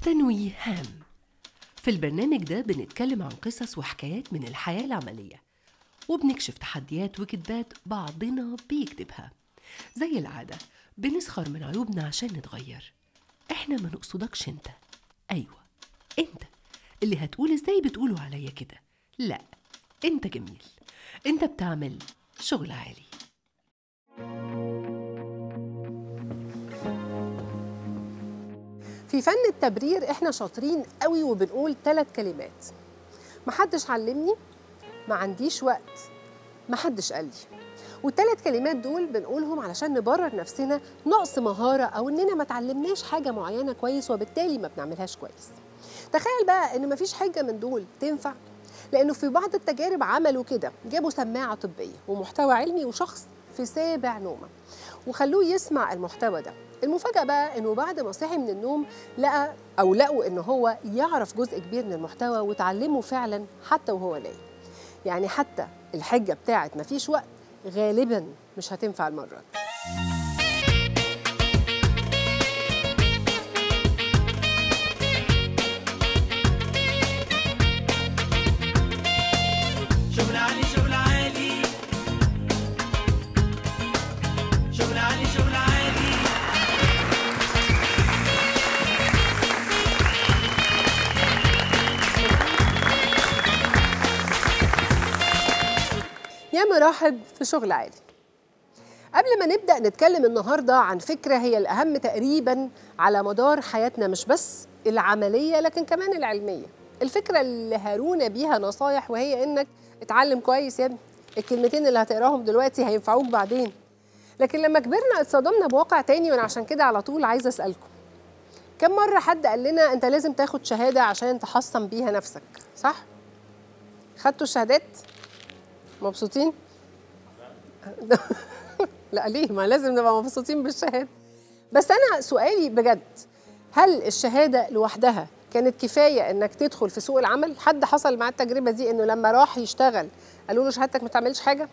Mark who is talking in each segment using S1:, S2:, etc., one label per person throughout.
S1: تنويه هام في البرنامج ده بنتكلم عن قصص وحكايات من الحياة العملية وبنكشف تحديات وكذبات بعضنا بيكتبها زي العادة بنسخر من عيوبنا عشان نتغير احنا ما نقصدكش انت ايوه انت اللي هتقول ازاي بتقولوا عليا كده لا انت جميل انت بتعمل شغل عالي
S2: في فن التبرير احنا شاطرين قوي وبنقول ثلاث كلمات محدش علمني ما عنديش وقت محدش قال لي والثلاث كلمات دول بنقولهم علشان نبرر نفسنا نقص مهارة أو إننا ما تعلمناش حاجة معينة كويس وبالتالي ما بنعملهاش كويس تخيل بقى إن مفيش حاجة من دول تنفع لأنه في بعض التجارب عملوا كده جابوا سماعة طبية ومحتوى علمي وشخص في سابع نومة وخلوه يسمع المحتوى ده المفاجأة بقى إنه بعد ما صحي من النوم لقى أو لقوا إن هو يعرف جزء كبير من المحتوى وتعلمه فعلا حتى وهو نايم يعني حتى الحجة بتاعت مفيش وقت غالبا مش هتنفع المرة دي
S3: شغل عالي شغل عالي شغل عالي شغل عالي
S2: يا مراحب في شغل عالي قبل ما نبدأ نتكلم النهاردة عن فكرة هي الأهم تقريبا على مدار حياتنا مش بس العملية لكن كمان العلمية الفكرة اللي هارونا بيها نصايح وهي إنك اتعلم كويس يا ابني الكلمتين اللي هتقراهم دلوقتي هينفعوك بعدين لكن لما كبرنا اتصدمنا بواقع تاني وانا عشان كده على طول عايزه اسالكم كم مره حد قال لنا انت لازم تاخد شهاده عشان تحصن بيها نفسك صح خدتوا الشهادات مبسوطين لا ليه ما لازم نبقى مبسوطين بالشهاده بس انا سؤالي بجد هل الشهاده لوحدها كانت كفايه انك تدخل في سوق العمل حد حصل معاه التجربه دي انه لما راح يشتغل قالوا له شهادتك ما تعملش حاجه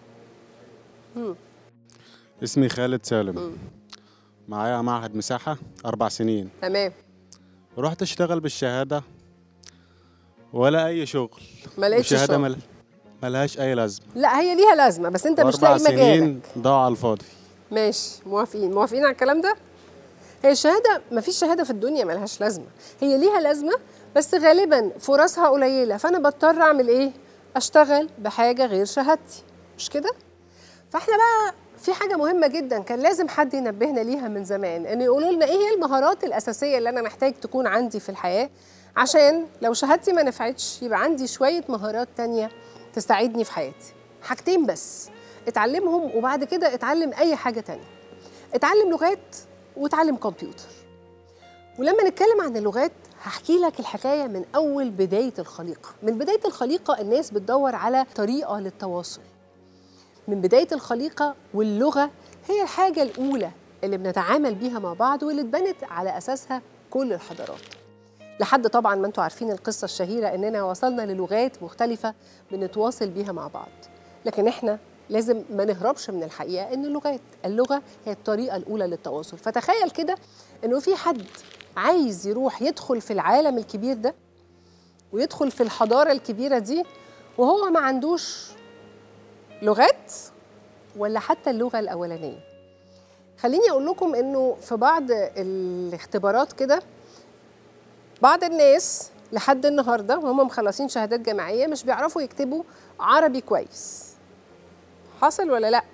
S4: اسمي خالد سالم معايا معهد مساحة أربع سنين
S2: تمام
S4: رحت أشتغل بالشهادة ولا أي شغل
S2: ما لقيتش
S4: الشهادة
S2: شغل.
S4: مل... ملهاش أي لازمة
S2: لا هي ليها لازمه بس انت مش
S4: وأربع
S2: لاقي مجالك
S4: سنين ضاعوا على الفاضي
S2: ماشي موافقين موافقين على الكلام ده هي الشهاده ما فيش شهاده في الدنيا ملهاش لازمه هي ليها لازمه بس غالبا فرصها قليله فانا بضطر اعمل ايه اشتغل بحاجه غير شهادتي مش كده فاحنا بقى في حاجه مهمه جدا كان لازم حد ينبهنا ليها من زمان ان يقولوا لنا ايه هي المهارات الاساسيه اللي انا محتاج تكون عندي في الحياه عشان لو شهادتي ما نفعتش يبقى عندي شويه مهارات تانية تساعدني في حياتي حاجتين بس اتعلمهم وبعد كده اتعلم اي حاجه تانية اتعلم لغات واتعلم كمبيوتر ولما نتكلم عن اللغات هحكي لك الحكايه من اول بدايه الخليقه من بدايه الخليقه الناس بتدور على طريقه للتواصل من بدايه الخليقه واللغه هي الحاجه الاولى اللي بنتعامل بيها مع بعض واللي اتبنت على اساسها كل الحضارات لحد طبعا ما انتم عارفين القصه الشهيره اننا وصلنا للغات مختلفه بنتواصل بيها مع بعض لكن احنا لازم ما نهربش من الحقيقه ان اللغات اللغه هي الطريقه الاولى للتواصل فتخيل كده انه في حد عايز يروح يدخل في العالم الكبير ده ويدخل في الحضاره الكبيره دي وهو ما عندوش لغات ولا حتى اللغه الاولانيه خليني اقول لكم انه في بعض الاختبارات كده بعض الناس لحد النهارده وهم مخلصين شهادات جامعيه مش بيعرفوا يكتبوا عربي كويس حاصل ولا لا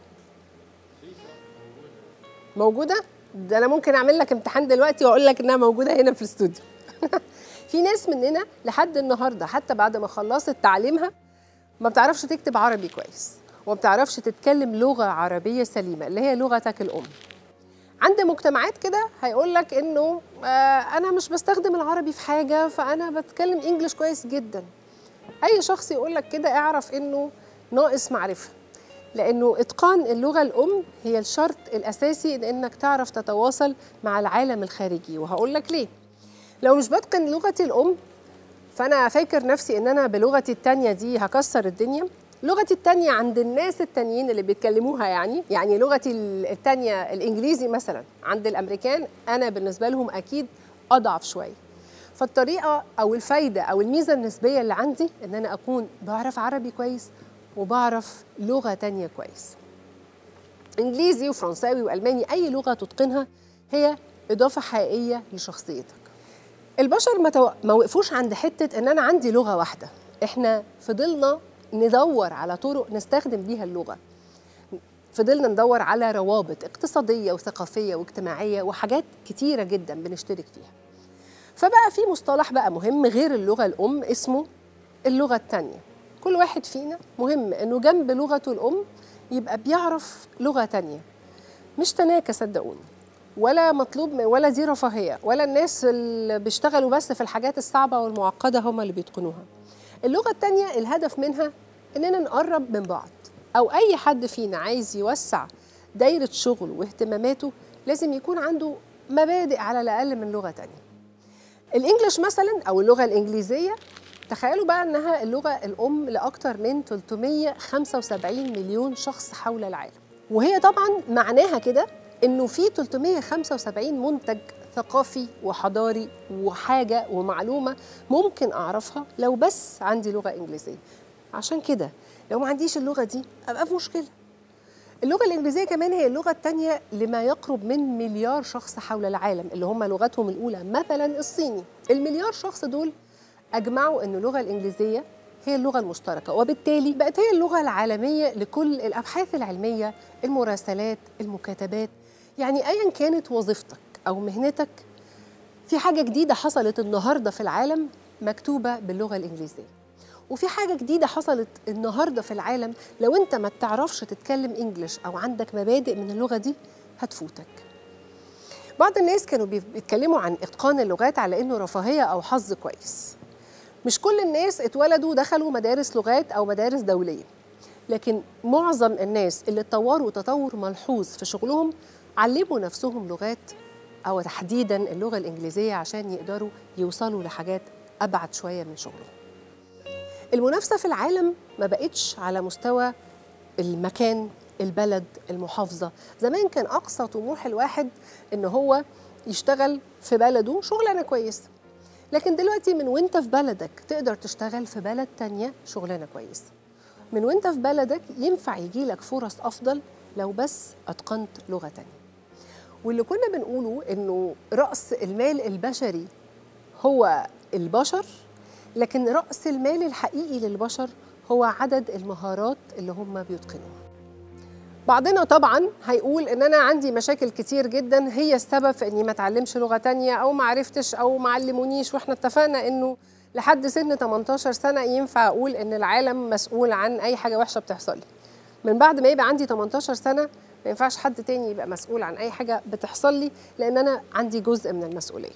S2: موجوده ده انا ممكن اعمل لك امتحان دلوقتي واقول لك انها موجوده هنا في الاستوديو في ناس مننا لحد النهارده حتى بعد ما خلصت تعليمها ما بتعرفش تكتب عربي كويس وما بتعرفش تتكلم لغه عربيه سليمه اللي هي لغتك الام عند مجتمعات كده هيقول لك انه آه انا مش بستخدم العربي في حاجه فانا بتكلم انجليش كويس جدا اي شخص يقول لك كده اعرف انه ناقص معرفه لانه اتقان اللغه الام هي الشرط الاساسي لانك تعرف تتواصل مع العالم الخارجي وهقول لك ليه لو مش بتقن لغتي الام فانا فاكر نفسي ان انا بلغتي التانية دي هكسر الدنيا لغتي التانية عند الناس التانيين اللي بيتكلموها يعني يعني لغتي التانية الانجليزي مثلا عند الامريكان انا بالنسبه لهم اكيد اضعف شويه فالطريقه او الفايده او الميزه النسبيه اللي عندي ان انا اكون بعرف عربي كويس وبعرف لغه تانية كويس انجليزي وفرنساوي والماني اي لغه تتقنها هي اضافه حقيقيه لشخصيتك البشر ما, تو... ما وقفوش عند حته ان انا عندي لغه واحده احنا فضلنا ندور على طرق نستخدم بيها اللغه فضلنا ندور على روابط اقتصاديه وثقافيه واجتماعيه وحاجات كتيره جدا بنشترك فيها فبقى في مصطلح بقى مهم غير اللغه الام اسمه اللغه التانية كل واحد فينا مهم انه جنب لغته الام يبقى بيعرف لغه تانية مش تناكة صدقوني ولا مطلوب م- ولا دي رفاهيه ولا الناس اللي بيشتغلوا بس في الحاجات الصعبه والمعقده هم اللي بيتقنوها اللغه التانية الهدف منها اننا نقرب من بعض او اي حد فينا عايز يوسع دايره شغله واهتماماته لازم يكون عنده مبادئ على الاقل من لغه تانية الانجليش مثلا او اللغه الانجليزيه تخيلوا بقى انها اللغه الام لاكثر من 375 مليون شخص حول العالم وهي طبعا معناها كده انه في 375 منتج ثقافي وحضاري وحاجه ومعلومه ممكن اعرفها لو بس عندي لغه انجليزيه عشان كده لو ما عنديش اللغه دي ابقى في مشكله اللغة الإنجليزية كمان هي اللغة الثانية لما يقرب من مليار شخص حول العالم اللي هم لغتهم الأولى مثلا الصيني المليار شخص دول أجمعوا أن اللغة الإنجليزية هي اللغة المشتركة وبالتالي بقت هي اللغة العالمية لكل الأبحاث العلمية المراسلات المكاتبات يعني أيا كانت وظيفتك أو مهنتك في حاجة جديدة حصلت النهاردة في العالم مكتوبة باللغة الإنجليزية وفي حاجة جديدة حصلت النهاردة في العالم لو أنت ما بتعرفش تتكلم إنجليش أو عندك مبادئ من اللغة دي هتفوتك بعض الناس كانوا بي- بيتكلموا عن إتقان اللغات على إنه رفاهية أو حظ كويس مش كل الناس اتولدوا دخلوا مدارس لغات أو مدارس دولية لكن معظم الناس اللي اتطوروا تطور ملحوظ في شغلهم علموا نفسهم لغات أو تحديدا اللغة الإنجليزية عشان يقدروا يوصلوا لحاجات أبعد شوية من شغلهم المنافسة في العالم ما بقتش على مستوى المكان البلد المحافظة زمان كان أقصى طموح الواحد إن هو يشتغل في بلده شغلانة كويسة لكن دلوقتي من وانت في بلدك تقدر تشتغل في بلد تانية شغلانة كويسة من وانت في بلدك ينفع يجيلك فرص أفضل لو بس أتقنت لغة تانية واللي كنا بنقوله إنه رأس المال البشري هو البشر لكن رأس المال الحقيقي للبشر هو عدد المهارات اللي هم بيتقنوها بعضنا طبعا هيقول ان انا عندي مشاكل كتير جدا هي السبب في اني ما اتعلمش لغه تانية او ما عرفتش او ما علمونيش واحنا اتفقنا انه لحد سن 18 سنه ينفع اقول ان العالم مسؤول عن اي حاجه وحشه بتحصل لي من بعد ما يبقى عندي 18 سنه ما ينفعش حد تاني يبقى مسؤول عن اي حاجه بتحصل لي لان انا عندي جزء من المسؤوليه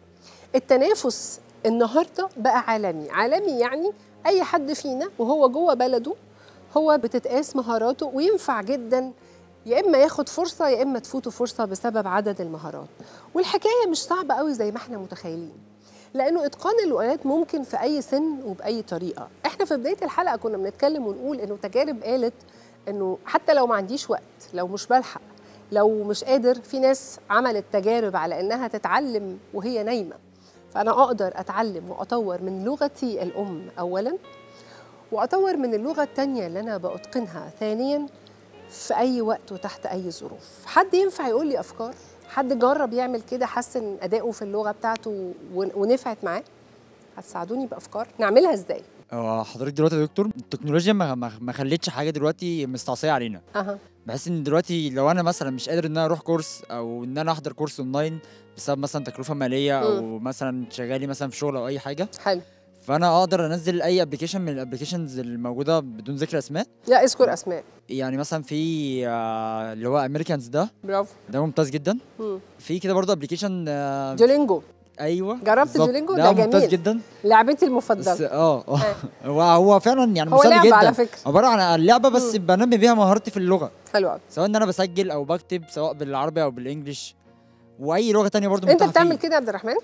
S2: التنافس النهارده بقى عالمي عالمي يعني اي حد فينا وهو جوه بلده هو بتتقاس مهاراته وينفع جدا يا اما ياخد فرصه يا اما تفوته فرصه بسبب عدد المهارات والحكايه مش صعبه قوي زي ما احنا متخيلين لانه اتقان اللغات ممكن في اي سن وباي طريقه احنا في بدايه الحلقه كنا بنتكلم ونقول انه تجارب قالت انه حتى لو ما عنديش وقت لو مش بلحق لو مش قادر في ناس عملت تجارب على انها تتعلم وهي نايمه فانا اقدر اتعلم واطور من لغتي الام اولا واطور من اللغه الثانيه اللي انا باتقنها ثانيا في اي وقت وتحت اي ظروف حد ينفع يقول لي افكار حد جرب يعمل كده حسن اداؤه في اللغه بتاعته ون- ونفعت معاه هتساعدوني بافكار نعملها ازاي
S5: هو حضرتك دلوقتي يا دكتور التكنولوجيا ما ما ما خلتش حاجه دلوقتي مستعصيه علينا
S2: اها
S5: بحس ان دلوقتي لو انا مثلا مش قادر ان انا اروح كورس او ان انا احضر كورس اونلاين بسبب مثلا تكلفه ماليه او مثلا شغالي مثلا في شغل او اي حاجه
S2: حلو
S5: فانا اقدر انزل اي ابلكيشن من الابلكيشنز الموجوده بدون ذكر اسماء
S2: لا اذكر اسماء
S5: يعني مثلا في آه، اللي هو امريكانز ده
S2: برافو
S5: ده ممتاز جدا
S2: مم.
S5: في كده برضه ابلكيشن
S2: جولينجو
S5: ايوه
S2: جربت
S5: بالظبط.
S2: دولينجو؟
S5: ده
S2: ده
S5: ممتاز
S2: جميل.
S5: جدا
S2: لعبتي
S5: بس
S2: المفضله
S5: اه اه هو هو فعلا يعني
S2: هو
S5: مسلي
S2: لعبة
S5: جدا
S2: على فكرة.
S5: عباره عن لعبه بس بنمي بيها مهارتي في اللغه
S2: حلو قوي
S5: سواء ان انا بسجل او بكتب سواء بالعربي او بالانجلش واي لغه تانية برضو
S2: انت
S5: متاحة
S2: بتعمل
S5: فيه.
S2: كده يا عبد الرحمن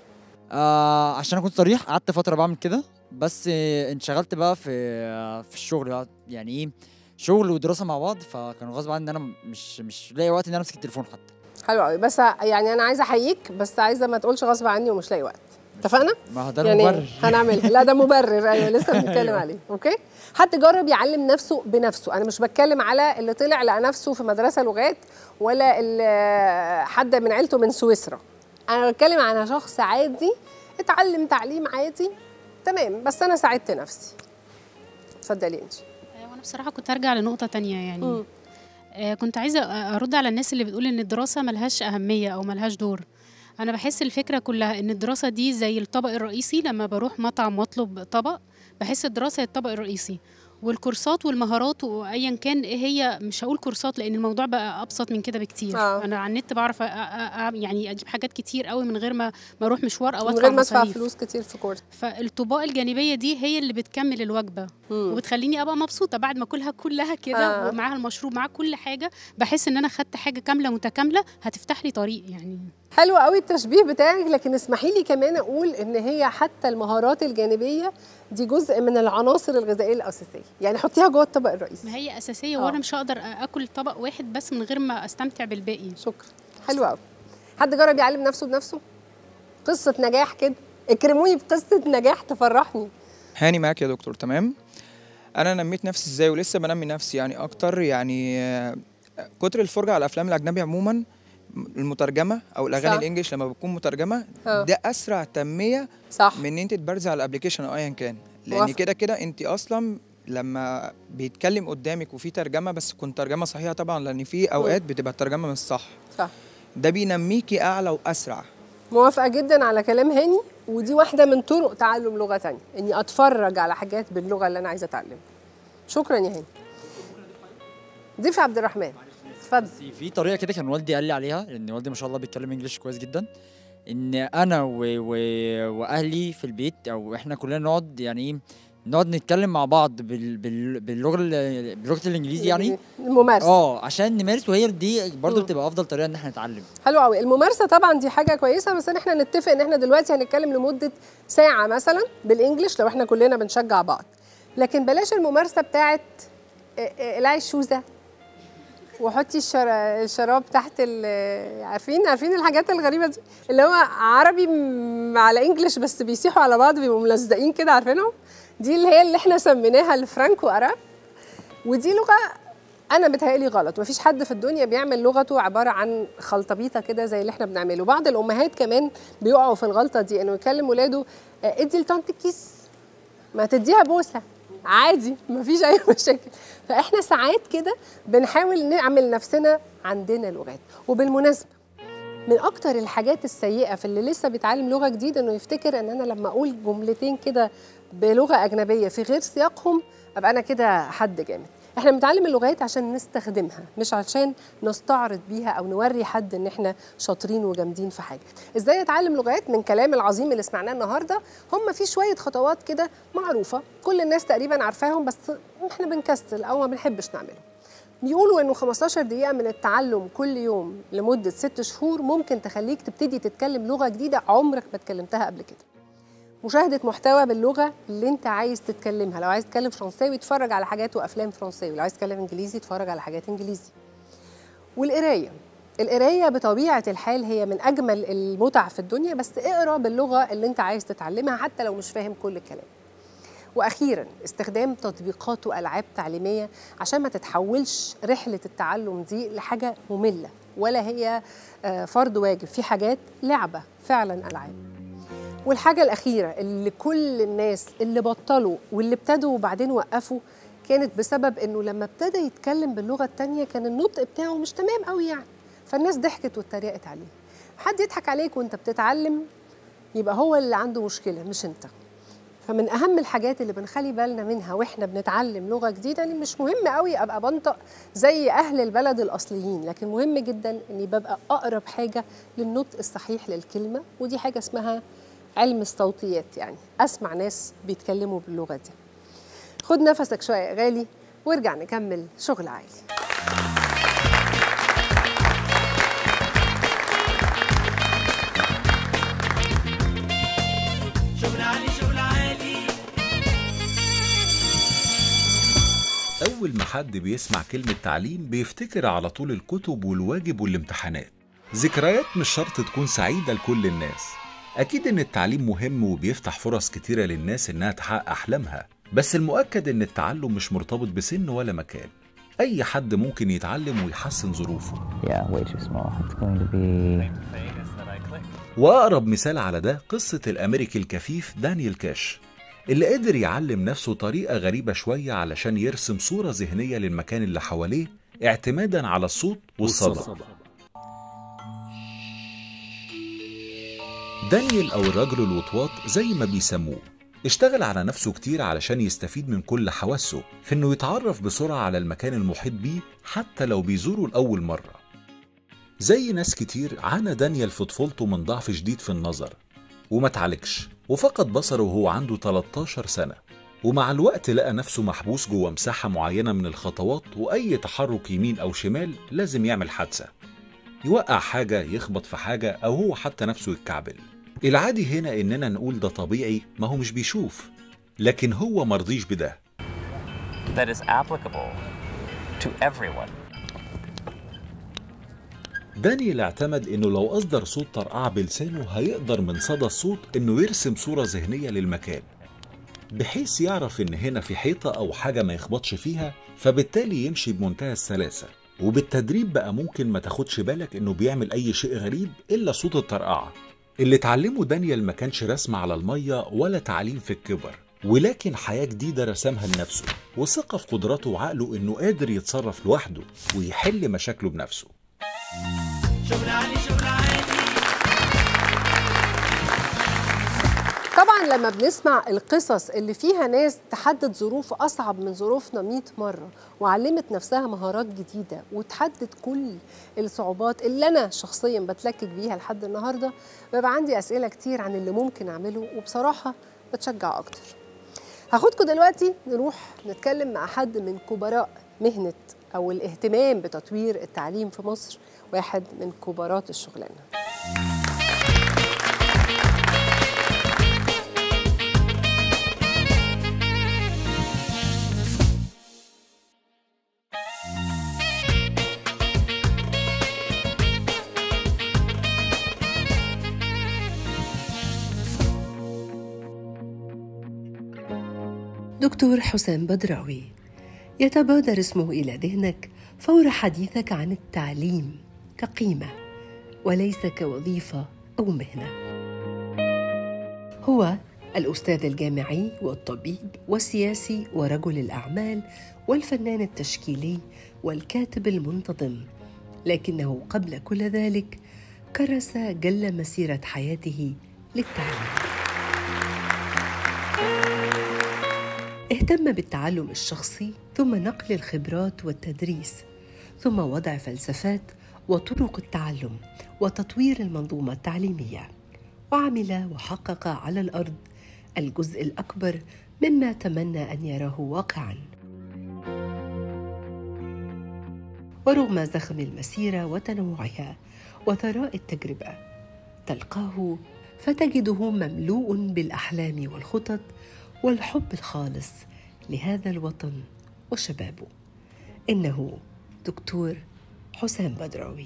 S5: آه عشان اكون صريح قعدت فتره بعمل كده بس آه، انشغلت بقى في آه في الشغل بقى يعني ايه شغل ودراسه مع بعض فكان غصب عني ان انا مش مش لاقي وقت ان انا امسك التليفون حتى
S2: حلو قوي بس يعني انا عايزه احييك بس عايزه ما تقولش غصب عني ومش لاقي وقت اتفقنا
S5: ما هو ده
S2: يعني
S5: المبرر
S2: هنعملها لا ده مبرر ايوه لسه بنتكلم عليه اوكي حد جرب يعلم نفسه بنفسه انا مش بتكلم على اللي طلع لقى نفسه في مدرسه لغات ولا اللي حد من عيلته من سويسرا انا بتكلم عن شخص عادي اتعلم تعليم عادي تمام بس انا ساعدت نفسي اتفضلي انت
S6: وانا بصراحه كنت هرجع لنقطه تانية يعني
S2: مم.
S6: آه، كنت عايزه ارد على الناس اللي بتقول ان الدراسه ملهاش اهميه او ملهاش دور انا بحس الفكره كلها ان الدراسه دي زي الطبق الرئيسي لما بروح مطعم واطلب طبق بحس الدراسه هي الطبق الرئيسي والكورسات والمهارات وايا كان ايه هي مش هقول كورسات لان الموضوع بقى ابسط من كده بكتير
S2: آه.
S6: انا على النت بعرف أ- أ- أ- يعني اجيب حاجات كتير قوي من غير ما ما اروح مشوار او
S2: من
S6: ادفع
S2: غير ما ادفع
S6: مصاريف.
S2: فلوس كتير في كورس
S6: فالطباق الجانبيه دي هي اللي بتكمل الوجبه
S2: مم.
S6: وبتخليني ابقى مبسوطه بعد ما اكلها كلها كده
S2: آه.
S6: ومعاها المشروب معاها كل حاجه بحس ان انا خدت حاجه كامله متكامله هتفتح لي طريق يعني
S2: حلو قوي التشبيه بتاعك لكن اسمحي لي كمان اقول ان هي حتى المهارات الجانبيه دي جزء من العناصر الغذائيه الاساسيه يعني حطيها جوه الطبق الرئيسي
S6: ما هي اساسيه
S2: آه.
S6: وانا مش هقدر اكل طبق واحد بس من غير ما استمتع بالباقي
S2: شكرا حلو قوي حد جرب يعلم نفسه بنفسه قصه نجاح كده اكرموني بقصه نجاح تفرحني
S7: هاني معاك يا دكتور تمام انا نميت نفسي ازاي ولسه بنمي نفسي يعني اكتر يعني آه، كتر الفرجه على الافلام الاجنبي عموما المترجمه او الاغاني
S2: صح.
S7: الانجليش لما بتكون مترجمه
S2: آه.
S7: ده اسرع تنميه
S2: صح
S7: من ان انت تبرزي على الابلكيشن او ايا كان لان
S2: موافقة.
S7: كده كده انت اصلا لما بيتكلم قدامك وفي ترجمه بس تكون ترجمه صحيحه طبعا لان في اوقات بتبقى الترجمه مش صح
S2: صح
S7: ده بينميكي اعلى واسرع
S2: موافقه جدا على كلام هاني ودي واحده من طرق تعلم لغه تانية اني اتفرج على حاجات باللغه اللي انا عايزه اتعلمها شكرا يا هاني ضيف عبد الرحمن اتفضل
S5: بس في طريقه كده كان والدي قال لي عليها لان والدي ما شاء الله بيتكلم انجليش كويس جدا ان انا و... و... واهلي في البيت او احنا كلنا نقعد يعني ايه نقعد نتكلم مع بعض بال... بال... باللغه ال- بلغه الانجليزي يعني
S2: الممارسه
S5: اه عشان نمارس وهي دي برضه
S2: مم.
S5: بتبقى افضل طريقه ان احنا نتعلم
S2: حلو قوي الممارسه طبعا دي حاجه كويسه بس إن احنا نتفق ان احنا دلوقتي هنتكلم لمده ساعه مثلا بالانجلش لو احنا كلنا بنشجع بعض لكن بلاش الممارسه بتاعت آه، آه، العي الشوزه وحطي الشر... الشراب تحت ال... عارفين عارفين الحاجات الغريبه دي اللي هو عربي م- على انجلش بس بيسيحوا على بعض بيبقوا ملزقين كده عارفينهم دي اللي هي اللي احنا سميناها الفرانكو اراب ودي لغه انا بتهيألي غلط مفيش حد في الدنيا بيعمل لغته عباره عن خلطبيطه كده زي اللي احنا بنعمله بعض الامهات كمان بيقعوا في الغلطه دي انه يكلم ولاده آه، ادي لطنط كيس ما تديها بوسه عادي مفيش اي مشاكل فاحنا ساعات كده بنحاول نعمل نفسنا عندنا لغات وبالمناسبه من اكتر الحاجات السيئه في اللي لسه بيتعلم لغه جديده انه يفتكر ان انا لما اقول جملتين كده بلغه اجنبيه في غير سياقهم ابقى انا كده حد جامد احنا بنتعلم اللغات عشان نستخدمها مش عشان نستعرض بيها او نوري حد ان احنا شاطرين وجامدين في حاجه ازاي اتعلم لغات من كلام العظيم اللي سمعناه النهارده هم في شويه خطوات كده معروفه كل الناس تقريبا عارفاهم بس احنا بنكسل او ما بنحبش نعملهم بيقولوا انه 15 دقيقة من التعلم كل يوم لمدة ست شهور ممكن تخليك تبتدي تتكلم لغة جديدة عمرك ما اتكلمتها قبل كده. مشاهدة محتوى باللغة اللي انت عايز تتكلمها، لو عايز تتكلم فرنساوي اتفرج على حاجات وافلام فرنساوي، لو عايز تتكلم انجليزي اتفرج على حاجات انجليزي. والقراية القراية بطبيعة الحال هي من أجمل المتع في الدنيا بس اقرا باللغة اللي انت عايز تتعلمها حتى لو مش فاهم كل الكلام. واخيرا استخدام تطبيقات والعاب تعليميه عشان ما تتحولش رحله التعلم دي لحاجه ممله ولا هي آه، فرض واجب في حاجات لعبه فعلا العاب والحاجه الاخيره اللي كل الناس اللي بطلوا واللي ابتدوا وبعدين وقفوا كانت بسبب انه لما ابتدى يتكلم باللغه التانية كان النطق بتاعه مش تمام قوي يعني فالناس ضحكت واتريقت عليه حد يضحك عليك وانت بتتعلم يبقى هو اللي عنده مشكله مش انت فمن اهم الحاجات اللي بنخلي بالنا منها واحنا بنتعلم لغه جديده ان مش مهم قوي ابقى بنطق زي اهل البلد الاصليين لكن مهم جدا اني ببقى اقرب حاجه للنطق الصحيح للكلمه ودي حاجه اسمها علم الصوتيات يعني اسمع ناس بيتكلموا باللغه دي خد نفسك شويه يا غالي وارجع نكمل شغل عالي
S3: شغل عالي شغل عالي
S8: أول ما حد بيسمع كلمة تعليم بيفتكر على طول الكتب والواجب والامتحانات ذكريات مش شرط تكون سعيدة لكل الناس أكيد إن التعليم مهم وبيفتح فرص كتيرة للناس إنها تحقق أحلامها بس المؤكد إن التعلم مش مرتبط بسن ولا مكان أي حد ممكن يتعلم ويحسن ظروفه
S9: Yeah, way too small. It's going to be.
S8: وأقرب مثال على ده قصة الأمريكي الكفيف دانيال كاش اللي قدر يعلم نفسه طريقة غريبة شوية علشان يرسم صورة ذهنية للمكان اللي حواليه اعتمادا على الصوت والصدى دانيال أو الرجل الوطواط زي ما بيسموه اشتغل على نفسه كتير علشان يستفيد من كل حواسه في انه يتعرف بسرعة على المكان المحيط بيه حتى لو بيزوره لأول مرة زي ناس كتير عانى دانيال في طفولته من ضعف شديد في النظر وما اتعالجش وفقد بصره وهو عنده 13 سنة ومع الوقت لقى نفسه محبوس جوه مساحة معينة من الخطوات وأي تحرك يمين أو شمال لازم يعمل حادثة يوقع حاجة يخبط في حاجة أو هو حتى نفسه يتكعبل العادي هنا إننا نقول ده طبيعي ما هو مش بيشوف لكن هو مرضيش بده
S9: That is applicable to everyone.
S8: دانيال اعتمد انه لو اصدر صوت طرقعة بلسانه هيقدر من صدى الصوت انه يرسم صورة ذهنية للمكان بحيث يعرف ان هنا في حيطة او حاجة ما يخبطش فيها فبالتالي يمشي بمنتهى السلاسة وبالتدريب بقى ممكن ما تاخدش بالك انه بيعمل اي شيء غريب الا صوت الطرقعة اللي اتعلمه دانيال ما كانش رسم على المية ولا تعليم في الكبر ولكن حياة جديدة رسمها لنفسه وثقة في قدراته وعقله انه قادر يتصرف لوحده ويحل مشاكله بنفسه
S3: شغل عالي شغل عالي
S2: طبعا لما بنسمع القصص اللي فيها ناس تحدد ظروف اصعب من ظروفنا 100 مره وعلمت نفسها مهارات جديده وتحدد كل الصعوبات اللي انا شخصيا بتلكك بيها لحد النهارده بيبقى عندي اسئله كتير عن اللي ممكن اعمله وبصراحه بتشجع اكتر هاخدكم دلوقتي نروح نتكلم مع حد من كبراء مهنه او الاهتمام بتطوير التعليم في مصر واحد من كبارات الشغلانه
S1: دكتور حسام بدراوي يتبادر اسمه إلى ذهنك فور حديثك عن التعليم كقيمة وليس كوظيفة أو مهنة هو الأستاذ الجامعي والطبيب والسياسي ورجل الأعمال والفنان التشكيلي والكاتب المنتظم لكنه قبل كل ذلك كرس جل مسيرة حياته للتعليم اهتم بالتعلم الشخصي ثم نقل الخبرات والتدريس ثم وضع فلسفات وطرق التعلم وتطوير المنظومه التعليميه وعمل وحقق على الارض الجزء الاكبر مما تمنى ان يراه واقعا ورغم زخم المسيره وتنوعها وثراء التجربه تلقاه فتجده مملوء بالاحلام والخطط والحب الخالص لهذا الوطن وشبابه انه دكتور حسام بدراوي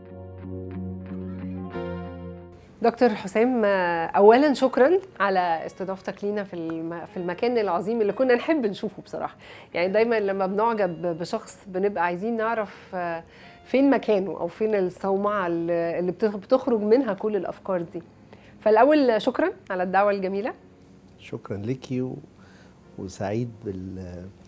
S2: دكتور حسام آه، اولا شكرا على استضافتك لينا في الم- في المكان العظيم اللي كنا نحب نشوفه بصراحه يعني دايما لما بنعجب بشخص بنبقى عايزين نعرف آه، فين مكانه او فين الصومعه اللي اللي بتخ- بتخرج منها كل الافكار دي فالاول شكرا على الدعوه الجميله
S10: شكرا لك و... وسعيد بال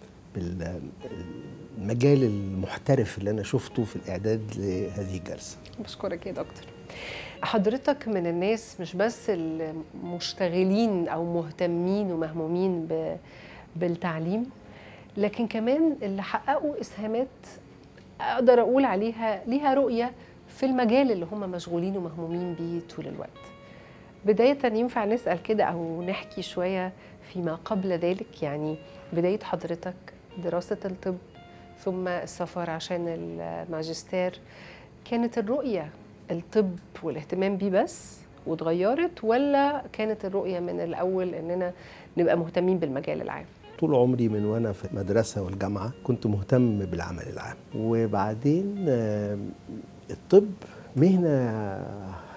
S10: بالمجال المحترف اللي انا شفته في الاعداد لهذه الجلسه
S2: بشكرك يا دكتور حضرتك من الناس مش بس المشتغلين او مهتمين ومهمومين ب... بالتعليم لكن كمان اللي حققوا اسهامات اقدر اقول عليها ليها رؤيه في المجال اللي هم مشغولين ومهمومين بيه طول الوقت بداية ينفع نسأل كده أو نحكي شوية فيما قبل ذلك يعني بداية حضرتك دراسة الطب ثم السفر عشان الماجستير كانت الرؤية الطب والاهتمام بيه بس واتغيرت ولا كانت الرؤية من الأول إننا نبقى مهتمين بالمجال العام؟
S10: طول عمري من وانا في المدرسه والجامعه كنت مهتم بالعمل العام وبعدين آه، الطب مهنه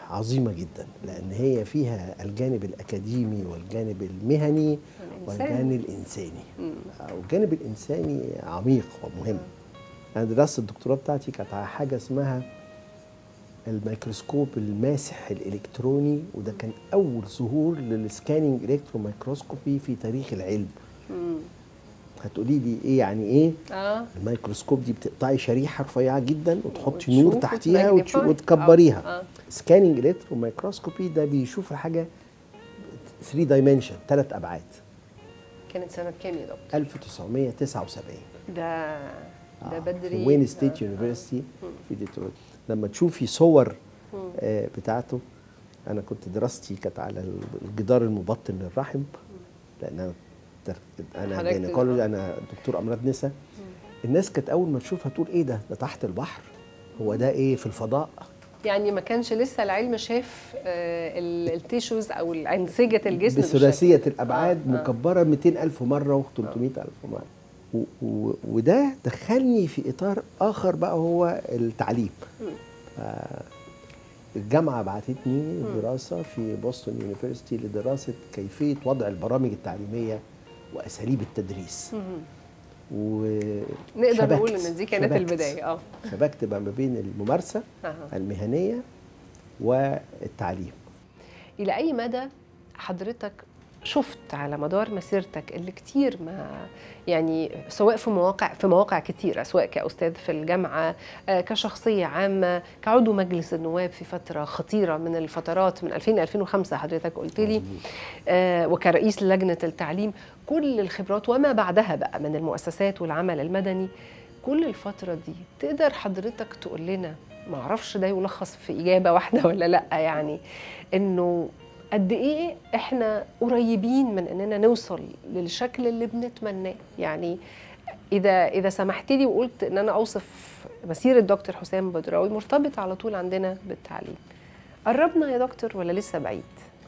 S10: عظيمه جدا لان هي فيها الجانب الاكاديمي والجانب المهني
S2: الإنساني.
S10: والجانب الانساني والجانب الانساني عميق ومهم انا دراسه الدكتوراه بتاعتي كانت على حاجه اسمها الميكروسكوب الماسح الالكتروني وده كان اول ظهور للسكاننج الكترو مايكروسكوبي في تاريخ العلم هتقولي لي ايه يعني ايه
S2: اه
S10: الميكروسكوب دي بتقطعي شريحه رفيعه جدا وتحطي
S2: وتشوف
S10: نور تحتيها
S2: وتماجنيفاي.
S10: وتشو- وتكبريها
S2: آه، آه.
S10: سكاننج الكترو مايكروسكوبي ده بيشوف الحاجه 3 دايمنشن ثلاث ابعاد
S2: كانت سنه كام يا دكتور
S10: 1979
S2: ده ده بدري
S10: في وين ستيت يونيفرسيتي في ديترويت لما تشوفي صور آه بتاعته انا كنت دراستي كانت على الجدار المبطن للرحم لان انا تر- انا
S2: حضرتك
S10: جينيكولوجي
S2: آه.
S10: انا دكتور امراض نساء الناس كانت اول ما تشوفها تقول ايه ده ده تحت البحر هو ده ايه في الفضاء
S2: يعني ما كانش لسه العلم شاف آه، ال- التيشوز او انسجه الجسم
S10: بثلاثيه
S2: بالشكل.
S10: الابعاد
S2: آه، آه.
S10: مكبره 200 الف مره و300 الف مره و- و- وده دخلني في اطار اخر بقى هو التعليم ف- الجامعه بعتتني دراسه في بوسطن يونيفرسيتي لدراسه كيفيه وضع البرامج التعليميه واساليب التدريس
S2: نقدر نقول
S10: وشبكت-
S2: ان دي كانت
S10: شبكت.
S2: البدايه اه
S10: شبكت بقى ما بين الممارسه
S2: أها.
S10: المهنيه والتعليم
S2: الى اي مدى حضرتك شفت على مدار مسيرتك اللي كتير ما يعني سواء في مواقع في مواقع كتيره سواء كاستاذ في الجامعه آه، كشخصيه عامه كعضو مجلس النواب في فتره خطيره من الفترات من 2000 ل 2005 حضرتك قلت لي آه، وكرئيس لجنه التعليم كل الخبرات وما بعدها بقى من المؤسسات والعمل المدني كل الفتره دي تقدر حضرتك تقول لنا ما اعرفش ده يلخص في اجابه واحده ولا لا يعني انه قد ايه احنا قريبين من اننا نوصل للشكل اللي بنتمناه يعني اذا اذا سمحت لي وقلت ان انا اوصف مسيره دكتور حسام بدراوي مرتبط على طول عندنا بالتعليم قربنا يا دكتور ولا لسه بعيد